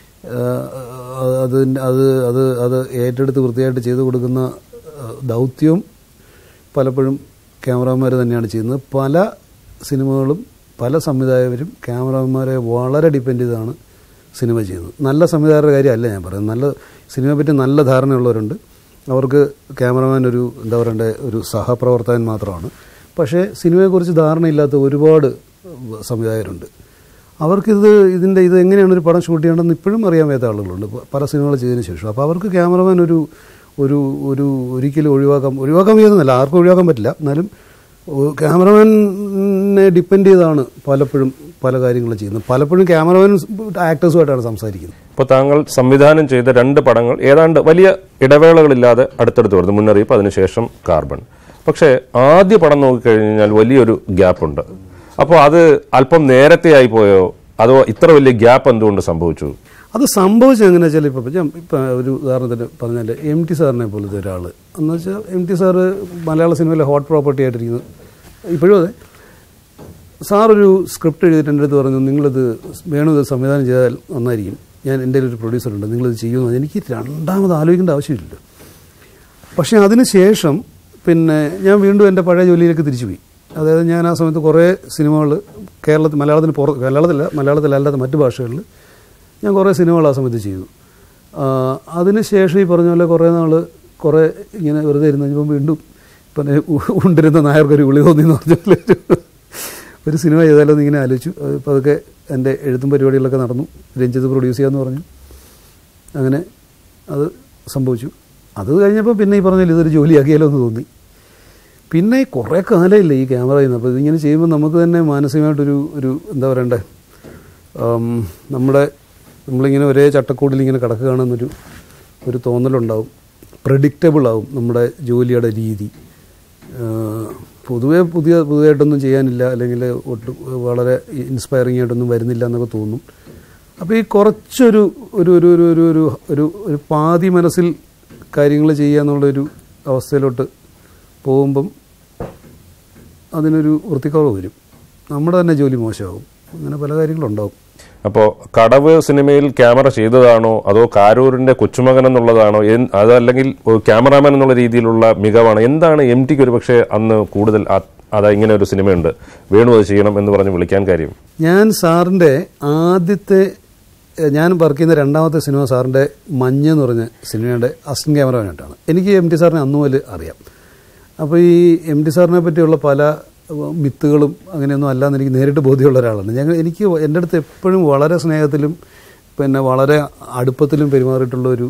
അത് അത് അത് അത് ഏറ്റെടുത്ത് വൃത്തിയായിട്ട് ചെയ്തു കൊടുക്കുന്ന ആ, ദൗത്യവും പലപ്പോഴും ക്യാമറമാർ തന്നെയാണ് ചെയ്യുന്നത് പല സിനിമകളും പല സംവിധായകരും ക്യാമറമാരെ വളരെ ഡിപ്പെൻഡ് ചെയ്താണ് സിനിമ ചെയ്യുന്നത് നല്ല സംവിധായകരുടെ കാര്യമല്ല ഞാൻ പറയുന്നത് നല്ല സിനിമയെ പറ്റി നല്ല ധാരണയുള്ളവരുണ്ട് അവർക്ക് ക്യാമറമാൻ ഒരു എന്താ പറയണ്ടേ ഒരു സഹപ്രവർത്തകൻ മാത്രമാണ് പക്ഷേ സിനിമയെക്കുറിച്ച് ധാരണയില്ലാത്ത ഒരുപാട് സംവിധായകരുണ്ട് അവർക്കിത് ഇതിൻ്റെ ഇത് എങ്ങനെയാണ് ഒരു പടം ഷൂട്ട് ചെയ്യേണ്ടതെന്ന് ഇപ്പോഴും അറിയാൻ വയ്യാത്ത ആളുകളുണ്ട് പ- പല സിനിമകൾ ചെയ്തതിന് ശേഷം അപ്പോൾ അവർക്ക് ക്യാമറമാൻ ഒരു ഒരു ഒരു ഒരിക്കലും ഒഴിവാക്കാൻ ഒഴിവാക്കാൻ വയ്യാന്നല്ല ആർക്കും ഒഴിവാക്കാൻ പറ്റില്ല എന്നാലും ഒ- ക്യാമറമാനെ ഡിപ്പെൻഡ് ചെയ്താണ് പലപ്പോഴും പല കാര്യങ്ങളും ചെയ്യുന്നത് പലപ്പോഴും ക്യാമറമാൻ ആക്ടേഴ്സുമായിട്ടാണ് സംസാരിക്കുന്നത് ഇപ്പോൾ താങ്കൾ സംവിധാനം ചെയ്ത രണ്ട് പടങ്ങൾ ഏതാണ്ട് വലിയ ഇടവേളകളില്ലാതെ അടുത്തടുത്ത് വരുന്നു മുന്നറിയിപ്പ് അതിനുശേഷം കാർബൺ പക്ഷേ ആദ്യ പടം നോക്കിക്കഴിഞ്ഞാൽ വലിയൊരു ഗ്യാപ്പുണ്ട് അപ്പോൾ അത് അല്പം നേരത്തെ ആയി പോയോ അതോ ഇത്ര വലിയ ഗ്യാപ്പ് എന്തുകൊണ്ട് സംഭവിച്ചു അത് സംഭവിച്ചത് എങ്ങനെയാ വെച്ചാൽ ഇപ്പോൾ ഞാൻ ഇപ്പം ഒരു ഉദാഹരണത്തിന് പറഞ്ഞാൽ എം ടി സാറിനെ പോലത്തെ ഒരാൾ എന്ന് വെച്ചാൽ എം ടി സാറ് മലയാള സിനിമയിലെ ഹോട്ട് പ്രോപ്പർട്ടി ആയിട്ടിരിക്കുന്നത് ഇപ്പോഴും അതെ സാറൊരു സ്ക്രിപ്റ്റ് എഴുതിയിട്ട് എൻ്റെ അടുത്ത് പറഞ്ഞു നിങ്ങളിത് വേണം ഇത് സംവിധാനം ചെയ്താൽ നന്നായിരിക്കും ഞാൻ എൻ്റെ ഒരു പ്രൊഡ്യൂസറുണ്ട് നിങ്ങളിത് ചെയ്യുമെന്ന് എനിക്ക് രണ്ടാമത് ആലോചിക്കേണ്ട ആവശ്യമില്ല പക്ഷേ അതിന് ശേഷം പിന്നെ ഞാൻ വീണ്ടും എൻ്റെ പഴയ ജോലിയിലേക്ക് തിരിച്ചുപോയി അതായത് ഞാൻ ആ സമയത്ത് കുറേ സിനിമകൾ കേരളത്തിൽ മലയാളത്തിന് പുറത്ത് കേരളത്തിലല്ല മലയാളത്തിലല്ലാത്ത മറ്റു ഭാഷകളിൽ ഞാൻ കുറേ സിനിമകൾ ആ സമയത്ത് ചെയ്തു ആ, അതിന് ശേഷം ഈ പറഞ്ഞ പോലെ കുറേ നാൾ കുറേ ഇങ്ങനെ വെറുതെ ഇരുന്ന് കഴിഞ്ഞപ്പോൾ വീണ്ടും ഇപ്പം ഉണ്ടിരുന്ന നായർക്കൊരു വിളി തോന്നി എന്ന് പറഞ്ഞ പോലെ ഒരു- ഒരു സിനിമ ചെയ്താലോ എന്ന് ഇങ്ങനെ ആലോചിച്ചു അപ്പോൾ അതൊക്കെ എൻ്റെ എഴുത്തും പരിപാടികളൊക്കെ നടന്നു രഞ്ജിത്ത് പ്രൊഡ്യൂസ് ചെയ്യാമെന്ന് പറഞ്ഞു അങ്ങനെ അത് സംഭവിച്ചു അത് കഴിഞ്ഞപ്പോൾ പിന്നെ ഈ പറഞ്ഞാൽ ഇതൊരു ജോലിയാക്കിയാലോ എന്ന് തോന്നി പിന്നെ കുറേ കാലമില്ല ഈ ക്യാമറ ചെയ്യുന്നത് അപ്പോൾ ഇതിങ്ങനെ ചെയ്യുമ്പോൾ നമുക്ക് തന്നെ മാനസികമായിട്ടൊരു ഒരു എന്താ പറയണ്ടേ ആം, നമ്മുടെ നമ്മളിങ്ങനെ ഒരേ ചട്ടക്കൂടിൽ ഇങ്ങനെ കിടക്കുകയാണെന്നൊരു ഒരു തോന്നലുണ്ടാവും പ്രഡിക്റ്റബിൾ ആവും നമ്മുടെ ജോലിയുടെ രീതി ആ, പൊതുവേ പുതിയ പുതിയതായിട്ടൊന്നും ചെയ്യാനില്ല അല്ലെങ്കിൽ ഒട്ടും വളരെ ഇൻസ്പയറിംഗ് ആയിട്ടൊന്നും വരുന്നില്ല എന്നൊക്കെ തോന്നും അപ്പോൾ ഈ കുറച്ചൊരു ഒരു ഒരു ഒരു ഒരു ഒരു ഒരു ഒരു പാതി മനസ്സിൽ കാര്യങ്ങൾ ചെയ്യുക എന്നുള്ളൊരു അവസ്ഥയിലോട്ട് പോകുമ്പം അതിനൊരു വൃത്തിക്കുറവ് വരും നമ്മുടെ തന്നെ ജോലി മോശമാകും അങ്ങനെ പല കാര്യങ്ങളുണ്ടാവും അപ്പോൾ കടവ് സിനിമയിൽ ക്യാമറ ചെയ്തതാണോ അതോ കാരൂരിന്റെ കൊച്ചുമകൻ എന്നുള്ളതാണോ എൻ- അതല്ലെങ്കിൽ ഒരു ക്യാമറാമാൻ എന്നുള്ള രീതിയിലുള്ള മികവാണ് എന്താണ് എം ടിക്ക് ഒരു പക്ഷേ അന്ന് കൂടുതൽ ആ- അതാ ഇങ്ങനെ ഒരു സിനിമയുണ്ട് വേണു അത് ചെയ്യണം എന്ന് പറഞ്ഞ് വിളിക്കാൻ കാര്യം ഞാൻ സാറിൻ്റെ ആദ്യത്തെ എഹ്, ഞാൻ വർക്ക് ചെയ്യുന്ന രണ്ടാമത്തെ സിനിമ സാറിൻ്റെ മഞ്ഞ് എന്ന് പറഞ്ഞ സിനിമയുടെ അസിസ്റ്റന്റ് ക്യാമറമാനായിട്ടാണ് എനിക്ക് എം ടി സാറിനെ അന്നു മുതൽ അറിയാം അപ്പോൾ ഈ എം ടി സാറിനെ പറ്റിയുള്ള പല ഉം, മിത്തുകളും അങ്ങനെയൊന്നും അല്ലാന്ന് എനിക്ക് നേരിട്ട് ബോധ്യമുള്ള ഒരാളാണ് ഞങ്ങൾ എനിക്ക് എൻ്റെ അടുത്ത് എപ്പോഴും വളരെ സ്നേഹത്തിലും പിന്നെ വളരെ അടുപ്പത്തിലും പെരുമാറിയിട്ടുള്ള ഒരു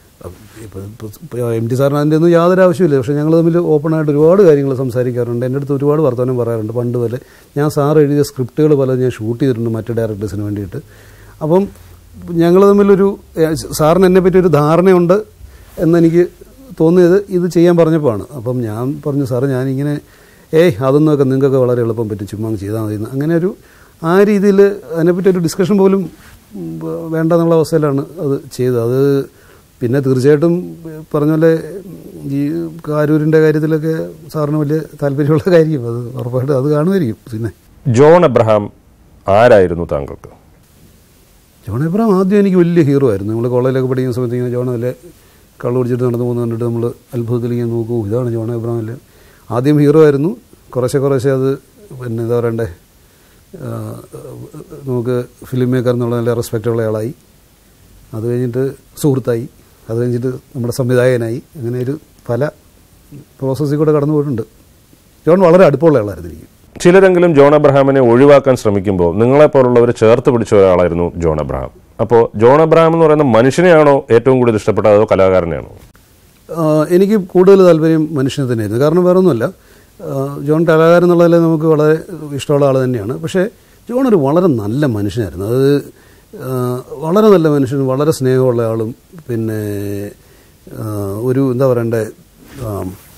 ഇപ്പോൾ എം ടി സാറിന് അതിൻ്റെ ഒന്നും യാതൊരു ആവശ്യമില്ല പക്ഷേ ഞങ്ങൾ തമ്മിൽ ഓപ്പണായിട്ട് ഒരുപാട് കാര്യങ്ങൾ സംസാരിക്കാറുണ്ട് എൻ്റെ അടുത്ത് ഒരുപാട് വർത്തമാനം പറയാറുണ്ട് പണ്ട് പോലെ ഞാൻ സാർ എഴുതിയ സ്ക്രിപ്റ്റുകൾ പലതും ഞാൻ ഷൂട്ട് ചെയ്തിട്ടുണ്ട് മറ്റു ഡയറക്ടേഴ്സിന് വേണ്ടിയിട്ട് അപ്പം ഞങ്ങൾ തമ്മിലൊരു ഏഹ്, സാറിന് എന്നെ പറ്റി ഒരു ധാരണയുണ്ട് എന്നെനിക്ക് തോന്നിയത് ഇത് ചെയ്യാൻ പറഞ്ഞപ്പോഴാണ് അപ്പം ഞാൻ പറഞ്ഞു സാറ് ഞാനിങ്ങനെ ഏയ് അതൊന്നുമൊക്കെ നിങ്ങൾക്കൊക്കെ വളരെ എളുപ്പം പറ്റും ചുമ്മാ അങ്ങ് ചെയ്താൽ മതി എന്ന്. അങ്ങനെ ഒരു ആ രീതിയിൽ അതിനെപ്പറ്റി ഒരു ഡിസ്കഷൻ പോലും ഉം, വേണ്ട എന്നുള്ള അവസ്ഥയിലാണ് അത് ചെയ്തത് അത് പിന്നെ തീർച്ചയായിട്ടും പറഞ്ഞ പോലെ ഈ കാരൂരിൻ്റെ കാര്യത്തിലൊക്കെ സാറിന് വലിയ താല്പര്യമുള്ള കാര്യം അത് ഉറപ്പായിട്ട് അത് കാണുമായിരിക്കും പിന്നെ ജോൺ എബ്രഹാം ആരായിരുന്നു താങ്കൾക്ക് ജോൺ എബ്രഹാം ആദ്യം എനിക്ക് വലിയ ഹീറോ ആയിരുന്നു നമ്മൾ കോളേജിലൊക്കെ പഠിക്കുന്ന സമയത്ത് ഇങ്ങനെ ജോൺ അല്ലേ കള്ളു കുടിച്ചിട്ട് നടന്നു പോകുന്ന കണ്ടിട്ട് നമ്മൾ അത്ഭുതത്തിൽ ഇങ്ങനെ നോക്കൂ ഇതാണ് ജോൺ എബ്രഹാം അല്ലേ ആദ്യം ഹീറോ ആയിരുന്നു കുറേശ്ശെ കുറേശ്ശെ അത് പിന്നെ എന്താ പറയണ്ടേ ആ, നമുക്ക് ഫിലിം മേക്കർ എന്നുള്ള നല്ല റെസ്പെക്റ്റുള്ള ആളായി അത് കഴിഞ്ഞിട്ട് സുഹൃത്തായി അത് കഴിഞ്ഞിട്ട് നമ്മുടെ സംവിധായകനായി അങ്ങനെ ഒരു പല പ്രോസസ്സിൽ കൂടെ കടന്നു പോയിട്ടുണ്ട് ജോൺ വളരെ അടുപ്പമുള്ള ആളായിരുന്നു എനിക്ക് ചിലരെങ്കിലും ജോൺ എബ്രഹാമിനെ ഒഴിവാക്കാൻ ശ്രമിക്കുമ്പോൾ നിങ്ങളെപ്പോലുള്ളവർ ചേർത്ത് പിടിച്ച ഒരാളായിരുന്നു ജോൺ എബ്രഹാം അപ്പോൾ ജോൺ എബ്രഹാം എന്ന് പറയുന്ന മനുഷ്യനെയാണോ ഏറ്റവും കൂടുതൽ ഇഷ്ടപ്പെട്ടത് അതോ കലാകാരനെയാണോ ആ, എനിക്ക് കൂടുതൽ താല്പര്യം മനുഷ്യനെ തന്നെയായിരുന്നു കാരണം വേറെ ഒന്നുമല്ല ആ, ജോൺ കലാകാരൻ എന്നുള്ളതിൽ നമുക്ക് വളരെ ഇഷ്ടമുള്ള ആൾ തന്നെയാണ് പക്ഷേ ജോൺ ഒരു വളരെ നല്ല മനുഷ്യനായിരുന്നു അത് ആ, വളരെ നല്ല മനുഷ്യൻ വളരെ സ്നേഹമുള്ള ആളും പിന്നെ ആ, ഒരു എന്താ പറയണ്ടേ ആ,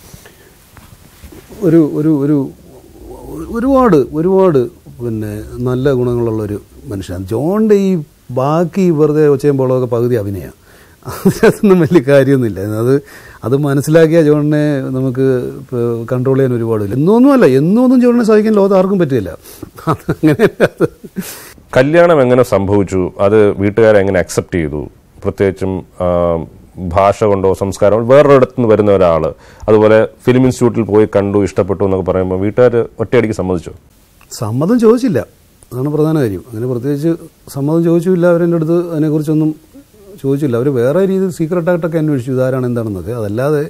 ഒരു ഒരു ഒരു ഒരുപാട് ഒരുപാട് പിന്നെ നല്ല ഗുണങ്ങളുള്ള ഒരു മനുഷ്യനാണ് ജോണിൻ്റെ ഈ ബാക്കി വെറുതെ ഒച്ചയും ബോളമൊക്കെ പകുതി അഭിനയം അതിനകത്തൊന്നും വലിയ കാര്യമൊന്നുമില്ല അത് അത് മനസ്സിലാക്കിയ ജോണിനെ നമുക്ക് കൺട്രോൾ ചെയ്യാൻ ഒരുപാടില്ല എന്നൊന്നുമല്ല എന്നൊന്നും ജോണിനെ സഹിക്കാൻ ലോകത്ത് ആർക്കും പറ്റില്ല അങ്ങനെയല്ല അത് കല്യാണം എങ്ങനെ സംഭവിച്ചു അത് വീട്ടുകാരെ എങ്ങനെ അക്സെപ്റ്റ് ചെയ്തു പ്രത്യേകിച്ചും ആ, ഭാഷ കൊണ്ടോ സംസ്കാരം വേറൊരിടത്ത് നിന്ന് വരുന്ന ഒരാൾ അതുപോലെ ഫിലിം ഇൻസ്റ്റിറ്റ്യൂട്ടിൽ പോയി കണ്ടു ഇഷ്ടപ്പെട്ടു എന്നൊക്കെ പറയുമ്പോൾ വീട്ടുകാർ ഒറ്റയടിക്ക് സമ്മതിച്ചു സമ്മതം ചോദിച്ചില്ല അതാണ് പ്രധാന കാര്യം അങ്ങനെ പ്രത്യേകിച്ച് സമ്മതം ചോദിച്ചില്ല അവരെൻ്റെ അടുത്ത് അതിനെക്കുറിച്ചൊന്നും ചോദിച്ചില്ല അവർ വേറെ രീതിയിൽ സീക്രട്ടായിട്ടൊക്കെ അന്വേഷിച്ചു ഇതാരാണ് എന്താണെന്നൊക്കെ അതല്ലാതെ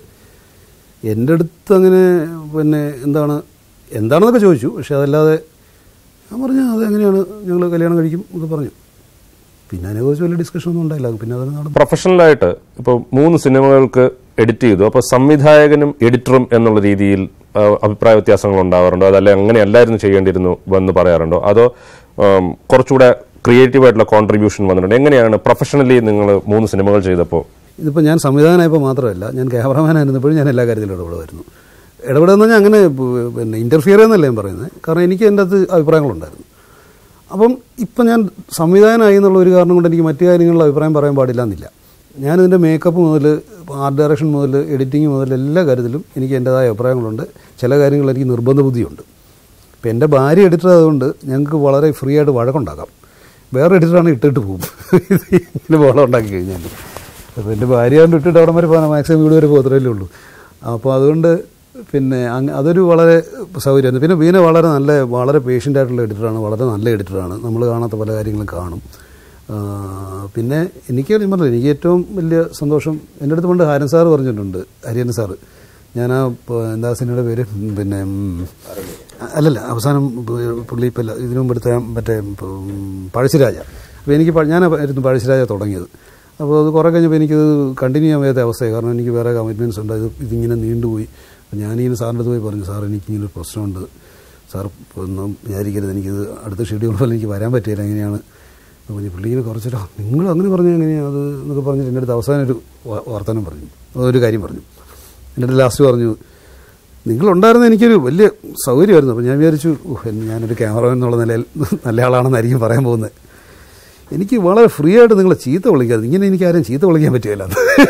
എൻ്റെ അടുത്ത് അങ്ങനെ പിന്നെ എന്താണ് എന്താണെന്നൊക്കെ ചോദിച്ചു പക്ഷെ അതല്ലാതെ ഞാൻ പറഞ്ഞു അത് എങ്ങനെയാണ് ഞങ്ങൾ കല്യാണം കഴിക്കും എന്നൊക്കെ പറഞ്ഞു പിന്നെ അതിനെക്കുറിച്ച് വലിയ ഡിസ്കഷൻ ഒന്നും ഉണ്ടായില്ല പിന്നെ അതിന് നടന്നു പ്രൊഫഷണലായിട്ട് ഇപ്പോൾ മൂന്ന് സിനിമകൾക്ക് എഡിറ്റ് ചെയ്തു അപ്പോൾ സംവിധായകനും എഡിറ്ററും എന്നുള്ള രീതിയിൽ ആ, അഭിപ്രായ വ്യത്യാസങ്ങൾ ഉണ്ടാവാറുണ്ടോ അതല്ല അങ്ങനെയല്ലായിരുന്നു ചെയ്യേണ്ടിയിരുന്നു എന്ന് പറയാറുണ്ടോ അതോ ആം, കുറച്ചുകൂടെ ക്രിയേറ്റീവ് ആയിട്ടുള്ള കോൺട്രിബ്യൂഷൻ വന്നിട്ടുണ്ട് എങ്ങനെയാണ് പ്രൊഫഷണലി നിങ്ങൾ മൂന്ന് സിനിമകൾ ചെയ്തപ്പോൾ ഇതിപ്പോൾ ഞാൻ സംവിധാനമായപ്പോൾ മാത്രമല്ല ഞാൻ ക്യാമറമാൻ ആയിരുന്നപ്പോഴും ഞാൻ എല്ലാ കാര്യത്തിലും ഇടപെടുമായിരുന്നു ഇടപെടുന്ന ഞാൻ അങ്ങനെ പ്- പിന്നെ ഇൻ്റർഫിയർ എന്നല്ല ഞാൻ പറയുന്നത് കാരണം എനിക്ക് എൻ്റെ അകത്ത് അഭിപ്രായങ്ങളുണ്ടായിരുന്നു അപ്പം ഇപ്പം ഞാൻ സംവിധാനമായി എന്നുള്ള ഒരു കാരണം കൊണ്ട് എനിക്ക് മറ്റു കാര്യങ്ങളിൽ അഭിപ്രായം പറയാൻ പാടില്ല എന്നില്ല ഞാനിതിൻ്റെ മേക്കപ്പ് മുതൽ ആർട്ട് ഡയറക്ഷൻ മുതൽ എഡിറ്റിംഗ് മുതൽ എല്ലാ കാര്യത്തിലും എനിക്ക് എൻ്റെതായ അഭിപ്രായങ്ങളുണ്ട് ചില കാര്യങ്ങളിൽ എനിക്ക് നിർബന്ധ ബുദ്ധിയുണ്ട് ഇപ്പം എൻ്റെ ഭാര്യ എഡിറ്റർ ആയതുകൊണ്ട് ഞങ്ങൾക്ക് വളരെ ഫ്രീ ആയിട്ട് വഴക്കുണ്ടാക്കാം വേറെ എഡിറ്ററാണ് ഇട്ടിട്ട് പോകും ഇങ്ങനെ ബോളം ഉണ്ടാക്കി കഴിഞ്ഞാൽ അപ്പോൾ എൻ്റെ ഭാര്യ കൊണ്ട് ഇട്ടിട്ട് അവിടെ വരെ പോകാൻ മാക്സിമം വീട് വരെ പോകത്രല്ലേ ഉള്ളൂ അപ്പോൾ അതുകൊണ്ട് പിന്നെ അങ്ങ് അതൊരു വളരെ സൗകര്യമായിരുന്നു പിന്നെ വീന വളരെ നല്ല വളരെ പേഷ്യൻ്റ് ആയിട്ടുള്ള എഡിറ്ററാണ് വളരെ നല്ല എഡിറ്ററാണ് നമ്മൾ കാണാത്ത പല കാര്യങ്ങളും കാണും ആ, പിന്നെ എനിക്ക് ഞാൻ പറഞ്ഞില്ല എനിക്ക് ഏറ്റവും വലിയ സന്തോഷം എൻ്റെ അടുത്ത് പണ്ട് ഹാരൻ സാറ് പറഞ്ഞിട്ടുണ്ട് ഹരിയൻ സാറ് ഞാൻ ആ പ- എന്താ സിനിമയുടെ പേര് ഉം, പിന്നെ ഉം, അല്ലല്ല അവസാനം പു- പുള്ളി ഇപ്പം ഇതിനു മുമ്പ് എടുത്ത മറ്റേ ഉം, പഴശ്ശിരാജ അപ്പോൾ എനിക്ക് പ- ഞാനായിരുന്നു പഴശ്ശിരാജ തുടങ്ങിയത് അപ്പോൾ അത് കുറേ കഴിഞ്ഞപ്പോൾ എനിക്കത് കണ്ടിന്യൂ ചെയ്യാൻ വയ്യാത്ത അവസ്ഥയായി കാരണം എനിക്ക് വേറെ കമ്മിറ്റ്മെൻറ്റ്സ് ഉണ്ട് ഇത് ഇതിങ്ങനെ നീണ്ടുപോയി അപ്പോൾ ഞാനിങ്ങനെ സാറിൻ്റെ അടുത്ത് പോയി പറഞ്ഞു സാർ എനിക്കിങ്ങനെ ഒരു പ്രശ്നമുണ്ട് സാർ ഒന്നും വിചാരിക്കരുത് എനിക്കിത് അടുത്ത ഷെഡ്യൂൾ പോലെ എനിക്ക് വരാൻ പറ്റിയില്ല എങ്ങനെയാണ് അപ്പോൾ പറഞ്ഞു പുള്ളി ഇങ്ങനെ കുറച്ചിട്ടോ നിങ്ങൾ അങ്ങനെ പറഞ്ഞു എങ്ങനെയാണ് അത് എന്നൊക്കെ പറഞ്ഞിട്ട് എൻ്റെ അടുത്ത് അവസാനം ഒരു വ- വർത്തമാനം പറഞ്ഞു ഒരു കാര്യം പറഞ്ഞു എൻ്റെ അടുത്ത് ലാസ്റ്റ് പറഞ്ഞു നിങ്ങളുണ്ടായിരുന്ന എനിക്കൊരു വലിയ സൗകര്യമായിരുന്നു അപ്പോൾ ഞാൻ വിചാരിച്ചു "ഉഹ്, എൻ- ഞാനൊരു ക്യാമറമാൻ എന്നുള്ള നിലയിൽ നല്ല ആളാണെന്നായിരിക്കും പറയാൻ പോകുന്നത് എനിക്ക് വളരെ ഫ്രീ ആയിട്ട് നിങ്ങളെ ചീത്ത വിളിക്കാതെ ഇങ്ങനെ എനിക്ക് ആരും ചീത്ത വിളിക്കാൻ പറ്റുകയില്ല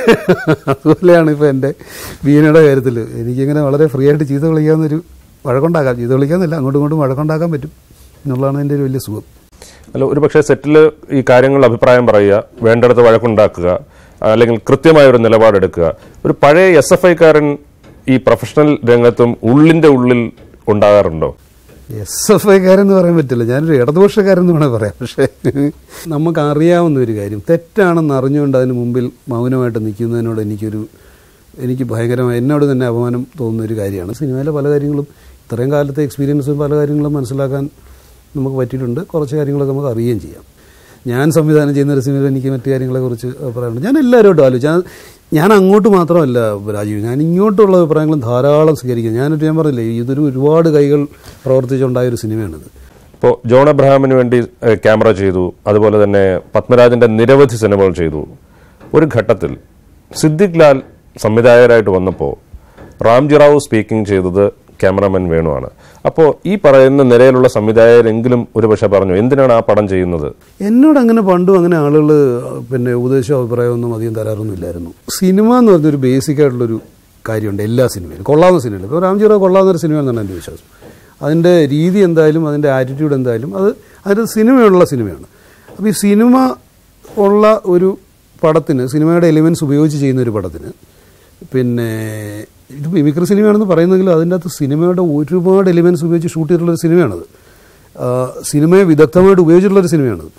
അതുപോലെയാണ് ഇപ്പോൾ എൻ്റെ ബീനയുടെ കാര്യത്തിൽ എനിക്കിങ്ങനെ വളരെ ഫ്രീ ആയിട്ട് ചീത്ത വിളിക്കാവുന്നൊരു വഴക്കുണ്ടാക്കാം ചീത്ത വിളിക്കാമെന്നില്ല അങ്ങോട്ടും ഇങ്ങോട്ടും വഴക്കുണ്ടാക്കാൻ പറ്റും എന്നുള്ളതാണ് എൻ്റെ ഒരു വലിയ സുഖം അല്ല ഒരു പക്ഷേ സെറ്റിൽ ഈ കാര്യങ്ങൾ അഭിപ്രായം പറയുക വേണ്ടിടത്ത് വഴക്കുണ്ടാക്കുക അല്ലെങ്കിൽ കൃത്യമായ ഒരു നിലപാടെടുക്കുക ഒരു പഴയ എസ് എഫ് ഐക്കാരൻ ഈ പ്രൊഫഷണൽ രംഗത്തും ഉള്ളിന്റെ ഉള്ളിൽ ഉണ്ടാകാറുണ്ടോ എസ് എഫ് ഐക്കാരെന്ന് പറയാൻ പറ്റില്ല ഞാനൊരു ഇടതുപക്ഷക്കാരെന്ന് വേണേൽ പറയാം പക്ഷേ നമുക്ക് അറിയാവുന്ന ഒരു കാര്യം തെറ്റാണെന്ന് അറിഞ്ഞുകൊണ്ട് അതിന് മുമ്പിൽ മൗനമായിട്ട് നിൽക്കുന്നതിനോട് എനിക്കൊരു എനിക്ക് ഭയങ്കരമായി എന്നോട് തന്നെ അപമാനം തോന്നുന്ന ഒരു കാര്യമാണ് സിനിമയിലെ പല കാര്യങ്ങളും ഇത്രയും കാലത്തെ എക്സ്പീരിയൻസും പല കാര്യങ്ങളും മനസ്സിലാക്കാൻ നമുക്ക് പറ്റിയിട്ടുണ്ട് കുറച്ച് കാര്യങ്ങളൊക്കെ നമുക്ക് അറിയുകയും ചെയ്യാം ഞാൻ സംവിധാനം ചെയ്യുന്ന ഒരു സിനിമയിൽ എനിക്ക് മറ്റു കാര്യങ്ങളെക്കുറിച്ച് പറയാനുണ്ട് ഞാൻ എല്ലാവരോടും ആലോചിച്ചു ഞാൻ ഞാൻ അങ്ങോട്ട് മാത്രമല്ല രാജീവ് ഞാൻ ഇങ്ങോട്ടുള്ള അഭിപ്രായങ്ങളും ധാരാളം സ്വീകരിക്കും ഞാനൊരു ഞാൻ പറഞ്ഞില്ലേ ഇതൊരു ഒരുപാട് കൈകൾ പ്രവർത്തിച്ചുണ്ടായ ഒരു സിനിമയാണിത് ഇപ്പോൾ ജോൺ അബ്രഹാമിന് വേണ്ടി ഏഹ്, ക്യാമറ ചെയ്തു അതുപോലെ തന്നെ പത്മരാജന്റെ നിരവധി സിനിമകൾ ചെയ്തു ഒരു ഘട്ടത്തിൽ സിദ്ദിഖ് ലാൽ സംവിധായകരായിട്ട് വന്നപ്പോൾ റാംജി റാവു സ്പീക്കിംഗ് ചെയ്തത് ക്യാമറാമാൻ വേണുവാണ് അപ്പോൾ ഈ പറയുന്ന നിലയിലുള്ള സംവിധായകരെങ്കിലും ഒരു പക്ഷേ പറഞ്ഞു എന്തിനാണ് ആ പടം ചെയ്യുന്നത് എന്നോട് അങ്ങനെ പണ്ടും അങ്ങനെ ആളുകൾ പിന്നെ ഉപദേശവും അഭിപ്രായമൊന്നും അധികം തരാറൊന്നും ഇല്ലായിരുന്നു സിനിമ എന്ന് പറഞ്ഞൊരു ബേസിക് ആയിട്ടുള്ളൊരു കാര്യമുണ്ട് എല്ലാ സിനിമയിലും കൊള്ളാവുന്ന സിനിമയിലും ഇപ്പോൾ രാംജീറോ കൊള്ളാവുന്ന ഒരു സിനിമയാണെന്നാണ് എൻ്റെ വിശ്വാസം അതിൻ്റെ രീതി എന്തായാലും അതിൻ്റെ ആറ്റിറ്റ്യൂഡ് എന്തായാലും അത് അതിൻ്റെ സിനിമയുള്ള സിനിമയാണ് അപ്പോൾ ഈ സിനിമ ഉള്ള ഒരു പടത്തിന് സിനിമയുടെ എലിമെൻറ്റ്സ് ഉപയോഗിച്ച് ചെയ്യുന്ന ഒരു പടത്തിന് പിന്നെ ഇത് മിമിക്രി സിനിമയാണെന്ന് പറയുന്നെങ്കിലും അതിൻ്റെ അകത്ത് സിനിമയുടെ ഒരുപാട് എലിമെൻറ്റ്സ് ഉപയോഗിച്ച് ഷൂട്ട് ചെയ്തിട്ടുള്ളൊരു സിനിമയാണത് ആ, സിനിമയെ വിദഗ്ധമായിട്ട് ഉപയോഗിച്ചിട്ടുള്ളൊരു സിനിമയാണത്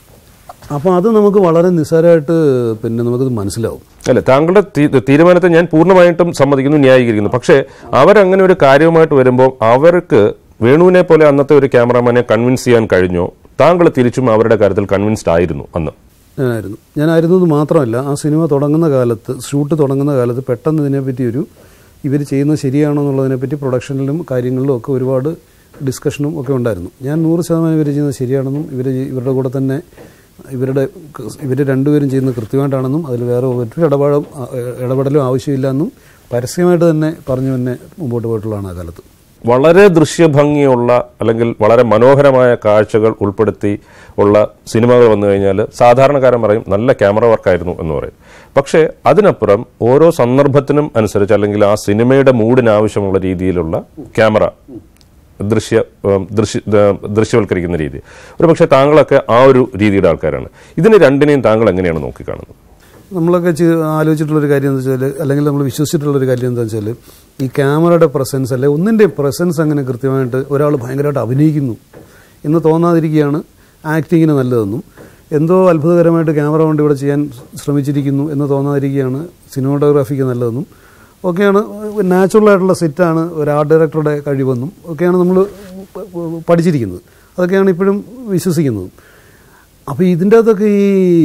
അപ്പോൾ അത് നമുക്ക് വളരെ നിസ്സാരമായിട്ട് പിന്നെ നമുക്കത് മനസ്സിലാവും അല്ല താങ്കളുടെ തീ- തീരുമാനത്തെ ഞാൻ പൂർണ്ണമായിട്ടും സമ്മതിക്കുന്നു ന്യായീകരിക്കുന്നു പക്ഷേ അവരങ്ങനെ ഒരു കാര്യവുമായിട്ട് വരുമ്പോൾ അവർക്ക് വേണുവിനെ പോലെ അന്നത്തെ ഒരു ക്യാമറാമാനെ കൺവിൻസ് ചെയ്യാൻ കഴിഞ്ഞോ താങ്കൾ തിരിച്ചും അവരുടെ കാര്യത്തിൽ കൺവിൻസ്ഡ് ആയിരുന്നു അന്ന് ഞാനായിരുന്നു ഞാനായിരുന്നു എന്ന് മാത്രമല്ല ആ സിനിമ തുടങ്ങുന്ന കാലത്ത് ഷൂട്ട് തുടങ്ങുന്ന കാലത്ത് പെട്ടെന്ന് ഇതിനെപ്പറ്റി ഒരു ഇവർ ചെയ്യുന്നത് ശരിയാണോ എന്നുള്ളതിനെപ്പറ്റി പ്രൊഡക്ഷനിലും കാര്യങ്ങളിലും ഒക്കെ ഒരുപാട് ഡിസ്കഷനും ഒക്കെ ഉണ്ടായിരുന്നു ഞാൻ നൂറ് ശതമാനം ഇവർ ചെയ്യുന്നത് ശരിയാണെന്നും ഇവർ ഇവരുടെ കൂടെ തന്നെ ഇവരുടെ ഇവർ രണ്ടുപേരും ചെയ്യുന്നത് കൃത്യമായിട്ടാണെന്നും അതിൽ വേറെ ഒരു ഇടപാടും ഇടപെടലും ആവശ്യമില്ല എന്നും പരസ്യമായിട്ട് തന്നെ പറഞ്ഞു തന്നെ മുമ്പോട്ട് പോയിട്ടുള്ളതാണ് ആ കാലത്ത് വളരെ ദൃശ്യഭംഗിയുള്ള അല്ലെങ്കിൽ വളരെ മനോഹരമായ കാഴ്ചകൾ ഉൾപ്പെടുത്തി ഉള്ള സിനിമകൾ വന്നു കഴിഞ്ഞാൽ സാധാരണക്കാരൻ പറയും നല്ല ക്യാമറ വർക്കായിരുന്നു എന്ന് പറയും പക്ഷേ അതിനപ്പുറം ഓരോ സന്ദർഭത്തിനും അനുസരിച്ച് അല്ലെങ്കിൽ ആ സിനിമയുടെ മൂഡിന് ആവശ്യമുള്ള രീതിയിലുള്ള ക്യാമറ ദൃശ്യ ഉം, ദൃശ്യ ദ- ദൃശ്യവൽക്കരിക്കുന്ന രീതി ഒരു പക്ഷേ താങ്കളൊക്കെ ആ ഒരു രീതിയുടെ ആൾക്കാരാണ് ഇതിന് രണ്ടിനെയും താങ്കൾ എങ്ങനെയാണ് നോക്കിക്കാണുന്നത് നമ്മളൊക്കെ ചെ- ആലോചിച്ചിട്ടുള്ളൊരു കാര്യം എന്താ വെച്ചാൽ അല്ലെങ്കിൽ നമ്മൾ വിശ്വസിച്ചിട്ടുള്ളൊരു കാര്യം എന്താ വെച്ചാൽ ഈ ക്യാമറയുടെ പ്രസൻസ് അല്ലെ ഒന്നിൻ്റെ പ്രസൻസ് അങ്ങനെ കൃത്യമായിട്ട് ഒരാൾ ഭയങ്കരമായിട്ട് അഭിനയിക്കുന്നു എന്ന് തോന്നാതിരിക്കുകയാണ് ആക്ടിങ്ങിന് നല്ലതെന്നും എന്തോ അത്ഭുതകരമായിട്ട് ക്യാമറ കൊണ്ട് ഇവിടെ ചെയ്യാൻ ശ്രമിച്ചിരിക്കുന്നു എന്ന് തോന്നാതിരിക്കുകയാണ് സിനിമാറ്റോഗ്രാഫിക്ക് നല്ലതെന്നും ഒക്കെയാണ് നാച്ചുറലായിട്ടുള്ള സെറ്റാണ് ഒരു ആർട്ട് ഡയറക്ടറുടെ കഴിവെന്നും ഒക്കെയാണ് നമ്മൾ പഠിച്ചിരിക്കുന്നത് അതൊക്കെയാണ് ഇപ്പോഴും വിശ്വസിക്കുന്നത് അപ്പോൾ ഇതിൻ്റെ അകത്തൊക്കെ ഈ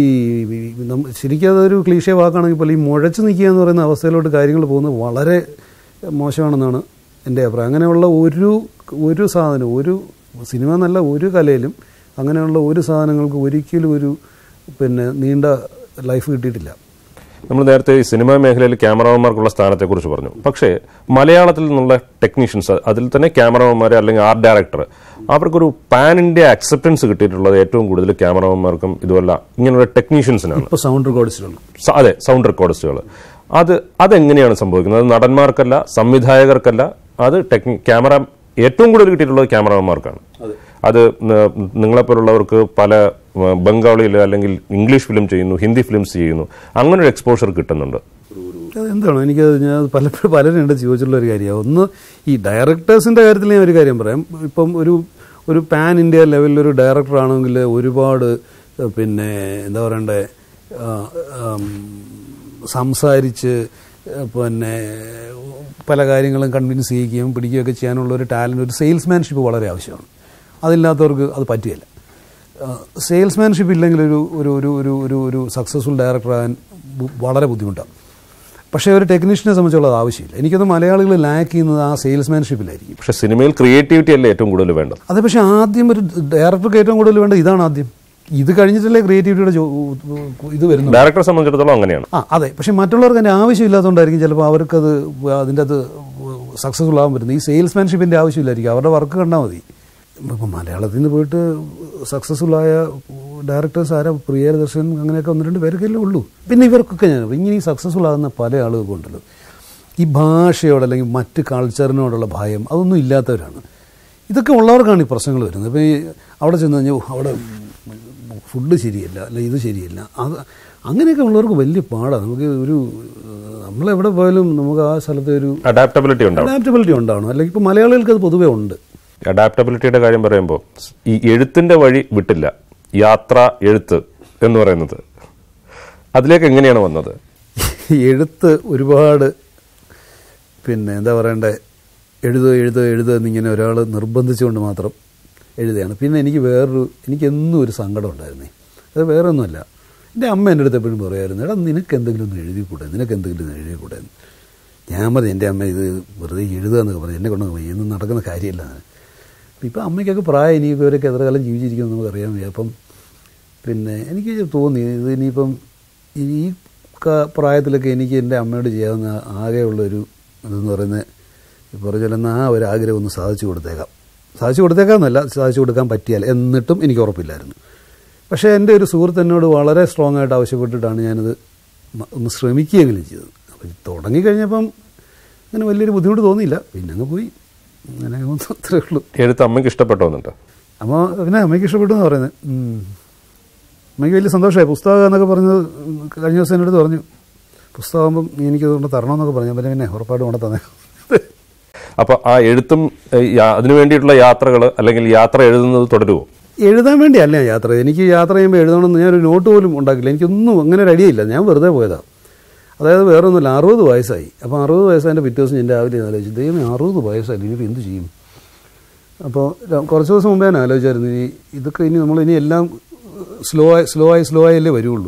നമ്മ- ശരിക്കും അതൊരു ക്ലീശ വാക്കാണെങ്കിൽ പോലും ഈ മുഴച്ചു നിൽക്കുക എന്ന് പറയുന്ന അവസ്ഥയിലോട്ട് കാര്യങ്ങൾ പോകുന്നത് വളരെ മോശമാണെന്നാണ് എൻ്റെ അഭിപ്രായം അങ്ങനെയുള്ള ഒരു ഒരു സാധനം ഒരു സിനിമ എന്നല്ല ഒരു കലയിലും അങ്ങനെയുള്ള ഒരു സാധനങ്ങൾക്ക് ഒരിക്കലും ഒരു പിന്നെ നീണ്ട ലൈഫ് കിട്ടിയിട്ടില്ല നമ്മൾ നേരത്തെ ഈ സിനിമാ മേഖലയിൽ ക്യാമറമാൻമാർക്കുള്ള സ്ഥാനത്തെക്കുറിച്ച് പറഞ്ഞു പക്ഷേ മലയാളത്തിൽ നിന്നുള്ള ടെക്നീഷ്യൻസ് അതിൽ തന്നെ ക്യാമറമാൻമാർ അല്ലെങ്കിൽ ആർട്ട് ഡയറക്ടർ അവർക്കൊരു പാൻ ഇന്ത്യ അക്സെപ്റ്റൻസ് കിട്ടിയിട്ടുള്ളത് ഏറ്റവും കൂടുതൽ ക്യാമറമാൻമാർക്കും ഇതുമല്ല ഇങ്ങനെയുള്ള ടെക്നീഷ്യൻസിനാണ് ഇപ്പോൾ സൗണ്ട് റെക്കോർഡ്സിലുള്ളൂ സ- അതെ സൗണ്ട് റെക്കോർഡിസ്റ്റുകൾ അത് അതെങ്ങനെയാണ് സംഭവിക്കുന്നത് അത് നടന്മാർക്കല്ല സംവിധായകർക്കല്ല അത് ടെക്നി ക്യാമറ ഏറ്റവും കൂടുതൽ കിട്ടിയിട്ടുള്ളത് ക്യാമറമാൻമാർക്കാണ് അത് ന- നിങ്ങളെപ്പോലുള്ളവർക്ക് പല ഉം, ബംഗാളിയിൽ അല്ലെങ്കിൽ ഇംഗ്ലീഷ് ഫിലിം ചെയ്യുന്നു ഹിന്ദി ഫിലിംസ് ചെയ്യുന്നു അങ്ങനെ ഒരു എക്സ്പോഷർ കിട്ടുന്നുണ്ട് അത് എന്താണ് എനിക്ക് ഞാൻ പലപ്പോഴും പലരും എൻ്റെ ചോദിച്ചിട്ടുള്ള ഒരു കാര്യമാണ് ഒന്ന് ഈ ഡയറക്ടേഴ്സിൻ്റെ കാര്യത്തിൽ ഞാൻ ഒരു കാര്യം പറയാം ഇപ്പം ഒരു ഒരു പാൻ ഇന്ത്യ ലെവലിൽ ഒരു ഡയറക്ടർ ആണെങ്കിൽ ഒരുപാട് ഏഹ്, പിന്നെ എന്താ പറയണ്ടേ ആ, ആം, സംസാരിച്ച് ഏഹ്, പിന്നെ പല കാര്യങ്ങളും കൺവിൻസ് ചെയ്യിക്കുകയും പിടിക്കുകയൊക്കെ ചെയ്യാനുള്ള ഒരു ടാലൻറ്റ് ഒരു സെയിൽസ്മാൻഷിപ്പ് വളരെ ആവശ്യമാണ് അതില്ലാത്തവർക്ക് അത് പറ്റുകയില്ല സെയിൽസ്മാൻഷിപ്പ് ഇല്ലെങ്കിൽ ഒരു ഒരു ഒരു ഒരു ഒരു ഒരു സക്സസ്ഫുൾ ഡയറക്ടർ ആകാൻ ബു- വളരെ ബുദ്ധിമുട്ടാണ് പക്ഷേ ഒരു ടെക്നീഷ്യനെ സംബന്ധിച്ചുള്ള അത് ആവശ്യമില്ല എനിക്കത് മലയാളികൾ ലാക്ക് ചെയ്യുന്നത് ആ സെയിൽസ്മാൻഷിപ്പിലായിരിക്കും പക്ഷെ സിനിമയിൽ ക്രിയേറ്റിവിറ്റി അല്ലേ ഏറ്റവും കൂടുതൽ വേണ്ടത് അത് പക്ഷേ ആദ്യം ഒരു ഡയറക്ടർക്ക് ഏറ്റവും കൂടുതൽ വേണ്ടത് ഇതാണ് ആദ്യം ഇത് കഴിഞ്ഞിട്ടല്ലേ ക്രിയേറ്റിവിറ്റിയുടെ ജോ- ഇത് വരുന്നത് ഡയറക്ടറെ സംബന്ധിച്ചിടത്തോളം അങ്ങനെയാണ് ആ അതെ പക്ഷെ മറ്റുള്ളവർക്ക് അതിൻ്റെ ആവശ്യമില്ലാത്തതുകൊണ്ടായിരിക്കും ചിലപ്പോൾ അവർക്കത് അതിൻ്റെ അത് സക്സസ്ഫുൾ ആകാൻ പറ്റുന്നത് ഈ സെയിൽസ്മാൻഷിപ്പിൻ്റെ ആവശ്യമില്ലായിരിക്കും അവരുടെ വർക്ക് കണ്ടാൽ മതി ഇപ്പം മലയാളത്തിൽ നിന്ന് പോയിട്ട് സക്സസ്ഫുൾ ആയ ഡയറക്ടേഴ്സ് ആരാ പ്രിയദർശൻ അങ്ങനെയൊക്കെ ഒന്ന് രണ്ട് പേരൊക്കെയല്ലേ ഉള്ളൂ പിന്നെ ഇവർക്കൊക്കെ ഞാൻ ഇങ്ങനെ ഈ സക്സസ്ഫുൾ ആകുന്ന പല ആളുകൾക്കും ഉണ്ടല്ലോ ഈ ഭാഷയോട് അല്ലെങ്കിൽ മറ്റ് കൾച്ചറിനോടുള്ള ഭയം അതൊന്നും ഇല്ലാത്തവരാണ് ഇതൊക്കെ ഉള്ളവർക്കാണ് ഈ പ്രശ്നങ്ങൾ വരുന്നത് ഇപ്പോൾ ഈ അവിടെ ചെന്ന് കഴിഞ്ഞാൽ അവിടെ ഫുഡ് ശരിയല്ല അല്ല ഇത് ശരിയല്ല അത് അങ്ങനെയൊക്കെ ഉള്ളവർക്ക് വലിയ പാടാണ് നമുക്ക് ഒരു നമ്മളെവിടെ പോയാലും നമുക്ക് ആ സ്ഥലത്തെ ഒരു അഡാപ്റ്റബിലിറ്റി ഉണ്ടാവും അഡാപ്റ്റബിലിറ്റി ഉണ്ടാവണം അല്ലെങ്കിൽ ഇപ്പോൾ മലയാളികൾക്ക് അത് പൊതുവേ ഉണ്ട് അഡാപ്റ്റബിലിറ്റിയുടെ കാര്യം പറയുമ്പോൾ ഈ എഴുത്തിന്റെ വഴി വിട്ടില്ല യാത്ര എഴുത്ത് എന്ന് പറയുന്നത് അതിലേക്ക് എങ്ങനെയാണ് വന്നത് എഴുത്ത് ഒരുപാട് പിന്നെ എന്താ പറയണ്ടേ എഴുതുക എഴുതുക എഴുതുക എന്നിങ്ങനെ ഒരാൾ നിർബന്ധിച്ചുകൊണ്ട് മാത്രം എഴുതുകയാണ് പിന്നെ എനിക്ക് വേറൊരു എനിക്ക് എന്നും ഒരു സങ്കടം ഉണ്ടായിരുന്നേ അത് വേറെ ഒന്നുമല്ല എൻ്റെ അമ്മ എൻ്റെ അടുത്ത് എപ്പോഴും പറയുമായിരുന്നു എടാ നിനക്ക് എന്തെങ്കിലും ഒന്ന് എഴുതിക്കൂടെ നിനക്ക് എന്തെങ്കിലും ഒന്ന് എഴുതിക്കൂടെ എന്ന്. ഞാൻ പറഞ്ഞു എൻ്റെ അമ്മ ഇത് വെറുതെ എഴുതുക എന്നൊക്കെ പറഞ്ഞു എന്നെ കൊണ്ട് ഒന്നും നടക്കുന്ന കാര്യമല്ല ഇപ്പം അമ്മയ്ക്കൊക്കെ പ്രായം ഇനി ഇവരൊക്കെ എത്ര കാലം ജീവിച്ചിരിക്കുമെന്ന് നമുക്കറിയാൻ വയ്യ അപ്പം പിന്നെ എനിക്ക് തോന്നി ഇത് ഇനിയിപ്പം ഈ ക- പ്രായത്തിലൊക്കെ എനിക്ക് എൻ്റെ അമ്മയോട് ചെയ്യാവുന്ന ആകെയുള്ളൊരു ഇതെന്ന് പറയുന്നത് ഈ പറഞ്ഞാലെന്ന് ആ ഒരു ആഗ്രഹം ഒന്ന് സാധിച്ചു കൊടുത്തേക്കാം സാധിച്ചു കൊടുത്തേക്കാമെന്നല്ല സാധിച്ചു കൊടുക്കാൻ പറ്റിയാൽ എന്നിട്ടും എനിക്ക് ഉറപ്പില്ലായിരുന്നു പക്ഷേ എൻ്റെ ഒരു സുഹൃത്ത് എന്നോട് വളരെ സ്ട്രോങ് ആയിട്ട് ആവശ്യപ്പെട്ടിട്ടാണ് ഞാനത് മ- ഒന്ന് ശ്രമിക്കുകയെങ്കിലും ചെയ്തത് അപ്പം തുടങ്ങിക്കഴിഞ്ഞപ്പം അങ്ങനെ വലിയൊരു ബുദ്ധിമുട്ട് തോന്നിയില്ല പിന്നെ അങ്ങ് പോയി അങ്ങനെ അത്രേ ഉള്ളൂ എഴുത്ത് അമ്മയ്ക്ക് ഇഷ്ടപ്പെട്ടോ എന്നിട്ട് അമ്മ പിന്നെ അമ്മയ്ക്ക് ഇഷ്ടപ്പെട്ടു എന്ന് പറയുന്നത് ഉം. അമ്മയ്ക്ക് വലിയ സന്തോഷമായി പുസ്തകം എന്നൊക്കെ പറഞ്ഞത് കഴിഞ്ഞ ദിവസം എൻ്റെ അടുത്ത് പറഞ്ഞു പുസ്തകമാകുമ്പം നീ എനിക്ക് കൊണ്ട് തരണമെന്നൊക്കെ പറഞ്ഞു ഞാൻ പിന്നെ പിന്നെ ഉറപ്പായിട്ടും കൊണ്ട് തന്നെ അപ്പൊ ആ എഴുത്തും ഏഹ്, യാ- അതിനു വേണ്ടിയിട്ടുള്ള യാത്രകൾ അല്ലെങ്കിൽ യാത്ര എഴുതുന്നത് തുടരുമോ എഴുതാൻ വേണ്ടിയല്ല ഞാൻ യാത്ര എനിക്ക് യാത്ര ചെയ്യുമ്പോൾ എഴുതണമെന്ന് ഞാനൊരു നോട്ട് പോലും ഉണ്ടാക്കില്ല എനിക്കൊന്നും അങ്ങനെ ഒരു ഐഡിയ ഇല്ല ഞാൻ വെറുതെ പോയതാണ് അതായത് വേറെ ഒന്നുമില്ല അറുപത് വയസ്സായി അപ്പോൾ അറുപത് വയസ്സായതിൻ്റെ പിറ്റേ ദിവസം ഞാൻ രാവിലെ ആലോചിച്ചു ദൈവം അറുപത് വയസ്സായി ഇനിയിപ്പോൾ എന്ത് ചെയ്യും അപ്പോൾ ര- കുറച്ച് ദിവസം മുമ്പേ ഞാൻ ആലോചിച്ചായിരുന്നു ഇനി ഇതൊക്കെ ഇനി നമ്മൾ ഇനി എല്ലാം സ്ലോ ആയി സ്ലോ ആയി സ്ലോ ആയല്ലേ വരുള്ളൂ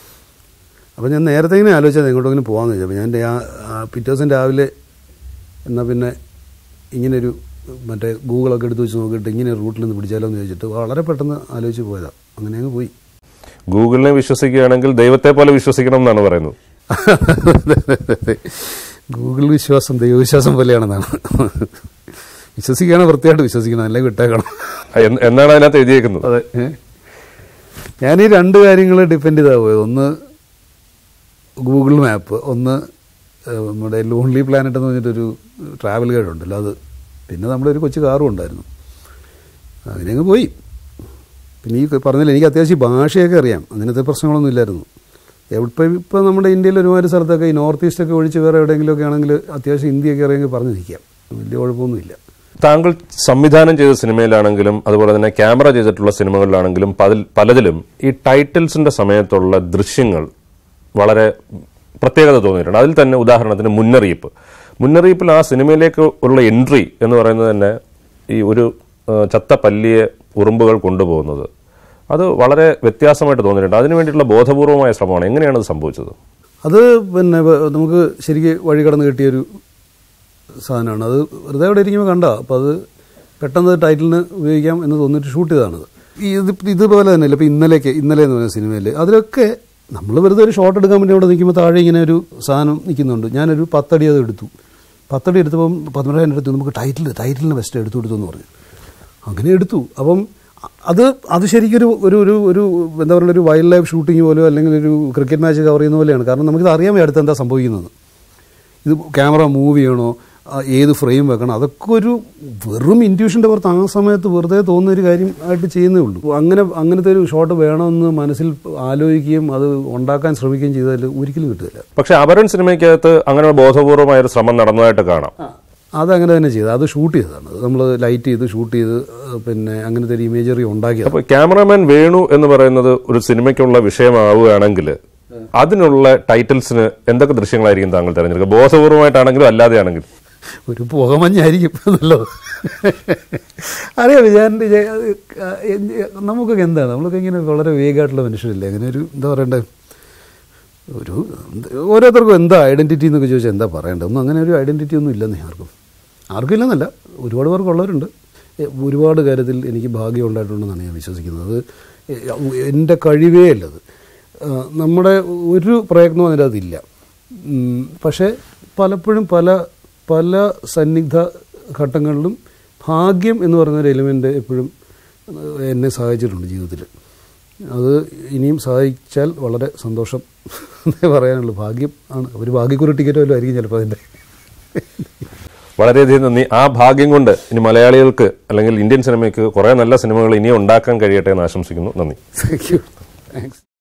അപ്പോൾ ഞാൻ നേരത്തെ ഇങ്ങനെ ആലോചിച്ചത് എങ്ങോട്ടെങ്കിലും പോകാമെന്ന് വെച്ചാൽ അപ്പോൾ ഞാൻ എൻ്റെ ആ ആ പിറ്റേ ദിവസം രാവിലെ എന്നാൽ പിന്നെ ഇങ്ങനൊരു മറ്റേ ഗൂഗിളൊക്കെ എടുത്ത് വെച്ച് നോക്കിയിട്ട് ഇങ്ങനെ റൂട്ടിൽ നിന്ന് പിടിച്ചാലോ എന്ന് ചോദിച്ചിട്ട് വളരെ പെട്ടെന്ന് ആലോചിച്ച് പോയതാണ് അങ്ങനെ അങ്ങ് പോയി ഗൂഗിളിനെ വിശ്വസിക്കുകയാണെങ്കിൽ ദൈവത്തെ പോലെ വിശ്വസിക്കണം എന്നാണ് പറയുന്നത് ഗൂഗിൾ വിശ്വാസം ദൈവവിശ്വാസം പോലെയാണെന്നാണ് വിശ്വസിക്കുകയാണ് വൃത്തിയായിട്ട് വിശ്വസിക്കണം അല്ലെങ്കിൽ വിട്ടേക്കണം എന്ന് എന്നാണ് അതിനകത്ത് എഴുതിയേക്കുന്നത് അതെ ഏ? ഞാൻ ഈ രണ്ട് കാര്യങ്ങൾ ഡിപ്പെൻഡ് ചെയ്താൽ പോയത് ഒന്ന് ഗൂഗിൾ മാപ്പ് ഒന്ന് ഏഹ്, നമ്മുടെ ലോൺലി പ്ലാനറ്റ് എന്ന് പറഞ്ഞിട്ടൊരു ട്രാവൽ ഗൈഡ് ഉണ്ടല്ലോ അത് പിന്നെ നമ്മുടെ ഒരു കൊച്ചു കാറും ഉണ്ടായിരുന്നു അതിനങ്ങ് പോയി പിന്നെ ഈ പറഞ്ഞില്ല എനിക്ക് അത്യാവശ്യം ഈ ഭാഷയൊക്കെ അറിയാം അങ്ങനത്തെ പ്രശ്നങ്ങളൊന്നും ഇല്ലായിരുന്നു എവിടെ ഇപ്പോൾ നമ്മുടെ ഇന്ത്യയിൽ ഒരുമാതിരി സ്ഥലത്തൊക്കെ ഈ നോർത്ത് ഈസ്റ്റൊക്കെ ഒഴിച്ച് വേറെ എവിടെയെങ്കിലുമൊക്കെ ആണെങ്കിൽ അത്യാവശ്യം ഹിന്ദിയൊക്കെ അറിയാമെങ്കിൽ പറഞ്ഞു നിൽക്കാം വലിയ കുഴപ്പമൊന്നുമില്ല താങ്കൾ സംവിധാനം ചെയ്ത സിനിമയിലാണെങ്കിലും അതുപോലെ തന്നെ ക്യാമറ ചെയ്തിട്ടുള്ള സിനിമകളിലാണെങ്കിലും പതിൽ- പലതിലും ഈ ടൈറ്റിൽസിന്റെ സമയത്തുള്ള ദൃശ്യങ്ങൾ വളരെ പ്രത്യേകത തോന്നിയിട്ടുണ്ട് അതിൽ തന്നെ ഉദാഹരണത്തിന് മുന്നറിയിപ്പ് മുന്നറിയിപ്പിൽ ആ സിനിമയിലേക്ക് ഉള്ള എൻട്രി എന്ന് പറയുന്നത് തന്നെ ഈ ഒരു ആ, ചത്ത പല്ലിയെ ഉറുമ്പുകൾ കൊണ്ടുപോകുന്നത് അത് വളരെ വ്യത്യാസമായിട്ട് തോന്നിയിട്ടുണ്ട് അതിനു വേണ്ടിയിട്ടുള്ള ബോധപൂർവമായ ശ്രമമാണ് എങ്ങനെയാണ് അത് സംഭവിച്ചത് അത് പിന്നെ വ- നമുക്ക് ശരിക്ക് വഴി കടന്ന് കിട്ടിയൊരു സാധനമാണ് അത് വെറുതെ അവിടെ ഇരിക്കുമ്പോൾ കണ്ട അപ്പോൾ അത് പെട്ടെന്ന് ടൈറ്റിലിന് ഉപയോഗിക്കാം എന്ന് തോന്നിയിട്ട് ഷൂട്ട് ചെയ്തതാണത് ഈ ഇത് ഇതുപോലെ തന്നെയല്ല ഇപ്പോൾ ഇന്നലേക്ക് ഇന്നലെ എന്ന് പറഞ്ഞ സിനിമയിൽ അതിലൊക്കെ നമ്മൾ വെറുതെ ഒരു ഷോട്ട് എടുക്കാൻ വേണ്ടി അവിടെ നിൽക്കുമ്പോൾ താഴെ ഇങ്ങനെ ഒരു സാധനം നിൽക്കുന്നുണ്ട് ഞാനൊരു പത്തടി അത് എടുത്തു പത്തടി എടുത്തപ്പം പത്മനാഭൻ എടുത്തു നമുക്ക് ടൈറ്റിൽ ടൈറ്റിലിന് ബെസ്റ്റ് എടുത്തു കൊടുത്തു എന്ന് പറഞ്ഞു അങ്ങനെ എടുത്തു അപ്പം അത് അത് ശരിക്കൊരു ഒരു ഒരു ഒരു എന്താ പറയുക ഒരു വൈൽഡ് ലൈഫ് ഷൂട്ടിംഗ് പോലെയോ അല്ലെങ്കിൽ ഒരു ക്രിക്കറ്റ് മാച്ച് കവർ ചെയ്യുന്ന പോലെയാണ് കാരണം നമുക്കിത് അറിയാൻ അടുത്ത് എന്താ സംഭവിക്കുന്നത് ഇത് ക്യാമറ മൂവ് ചെയ്യണോ ആ, ഏത് ഫ്രെയിം വെക്കണം അതൊക്കെ ഒരു വെറും ഇൻറ്റ്യൂഷൻ്റെ പുറത്ത് ആ സമയത്ത് വെറുതെ തോന്നുന്ന ഒരു കാര്യം ആയിട്ട് ചെയ്യുന്നേ ഉള്ളൂ അങ്ങനെ അങ്ങനത്തെ ഒരു ഷോട്ട് വേണമെന്ന് മനസ്സിൽ ആലോചിക്കുകയും അത് ഉണ്ടാക്കാൻ ശ്രമിക്കുകയും ചെയ്താൽ ഒരിക്കലും കിട്ടില്ല പക്ഷെ അപരൻ സിനിമയ്ക്കകത്ത് അങ്ങനെ ബോധപൂർവമായ ഒരു ശ്രമം നടന്നതായിട്ട് കാണാം അതങ്ങനെ തന്നെ ചെയ്തത് അത് ഷൂട്ട് ചെയ്തതാണ് നമ്മൾ ലൈറ്റ് ചെയ്ത് ഷൂട്ട് ചെയ്ത് ആ, പിന്നെ അങ്ങനത്തെ ഒരു ഇമേജറി ഉണ്ടാക്കിയത് അപ്പൊ ക്യാമറാമാൻ വേണു എന്ന് പറയുന്നത് ഒരു സിനിമയ്ക്കുള്ള വിഷയമാവുകയാണെങ്കിൽ അതിനുള്ള ടൈറ്റിൽസിന് എന്തൊക്കെ ദൃശ്യങ്ങളായിരിക്കും താങ്കൾ തിരഞ്ഞെടുക്കുക ബോധപൂർവമായിട്ടാണെങ്കിലും അല്ലാതെയാണെങ്കിലും ഒരു പുകമഞ്ഞായിരിക്കും നല്ലത് അറിയാം ഞാൻ നമുക്കൊക്കെ എന്താണ് നമ്മളൊക്കെ ഇങ്ങനെ വളരെ വേഗമായിട്ടുള്ള മനുഷ്യരല്ലേ അങ്ങനെ ഒരു എന്താ പറയണ്ടേ ഒരു എന്ത് ഓരോരുത്തർക്കും എന്താ ഐഡൻറ്റിറ്റി എന്നൊക്കെ ചോദിച്ചാൽ എന്താ പറയേണ്ടത് ഒന്നും അങ്ങനെ ഒരു ഐഡൻറ്റിറ്റി ഒന്നും ഇല്ലെന്നേ ആർക്കും ആർക്കും ഇല്ലെന്നല്ല ഒരുപാട് പേർക്ക് ഉള്ളവരുണ്ട് എ, ഒരുപാട് കാര്യത്തിൽ എനിക്ക് ഭാഗ്യം ഉണ്ടായിട്ടുണ്ടെന്നാണ് ഞാൻ വിശ്വസിക്കുന്നത് അത് എ, എൻ്റെ കഴിവേ അല്ലത് ആ, നമ്മുടെ ഒരു പ്രയത്നവും അതിൻ്റെ അതില്ല ഉം, പക്ഷേ പലപ്പോഴും പല പല സന്നിഗ്ധ ഘട്ടങ്ങളിലും ഭാഗ്യം എന്ന് പറയുന്ന ഒരു എലിമെൻ്റ് എപ്പോഴും ഏഹ്, എന്നെ സഹായിച്ചിട്ടുണ്ട് ജീവിതത്തിൽ അത് ഇനിയും സഹായിച്ചാൽ വളരെ സന്തോഷം എന്നേ പറയാനുള്ളൂ ഭാഗ്യം ആണ് ഒരു ഭാഗ്യക്കുറി ടിക്കറ്റ് വല്ലതും ആയിരിക്കും ചിലപ്പോൾ അതിൻ്റെ വളരെയധികം നന്ദി ആ ഭാഗ്യം കൊണ്ട് ഇനി മലയാളികൾക്ക് അല്ലെങ്കിൽ ഇന്ത്യൻ സിനിമയ്ക്ക് കുറേ നല്ല സിനിമകൾ ഇനിയും ഉണ്ടാക്കാൻ കഴിയട്ടെ എന്ന് ആശംസിക്കുന്നു നന്ദി താങ്ക് യു താങ്ക്സ്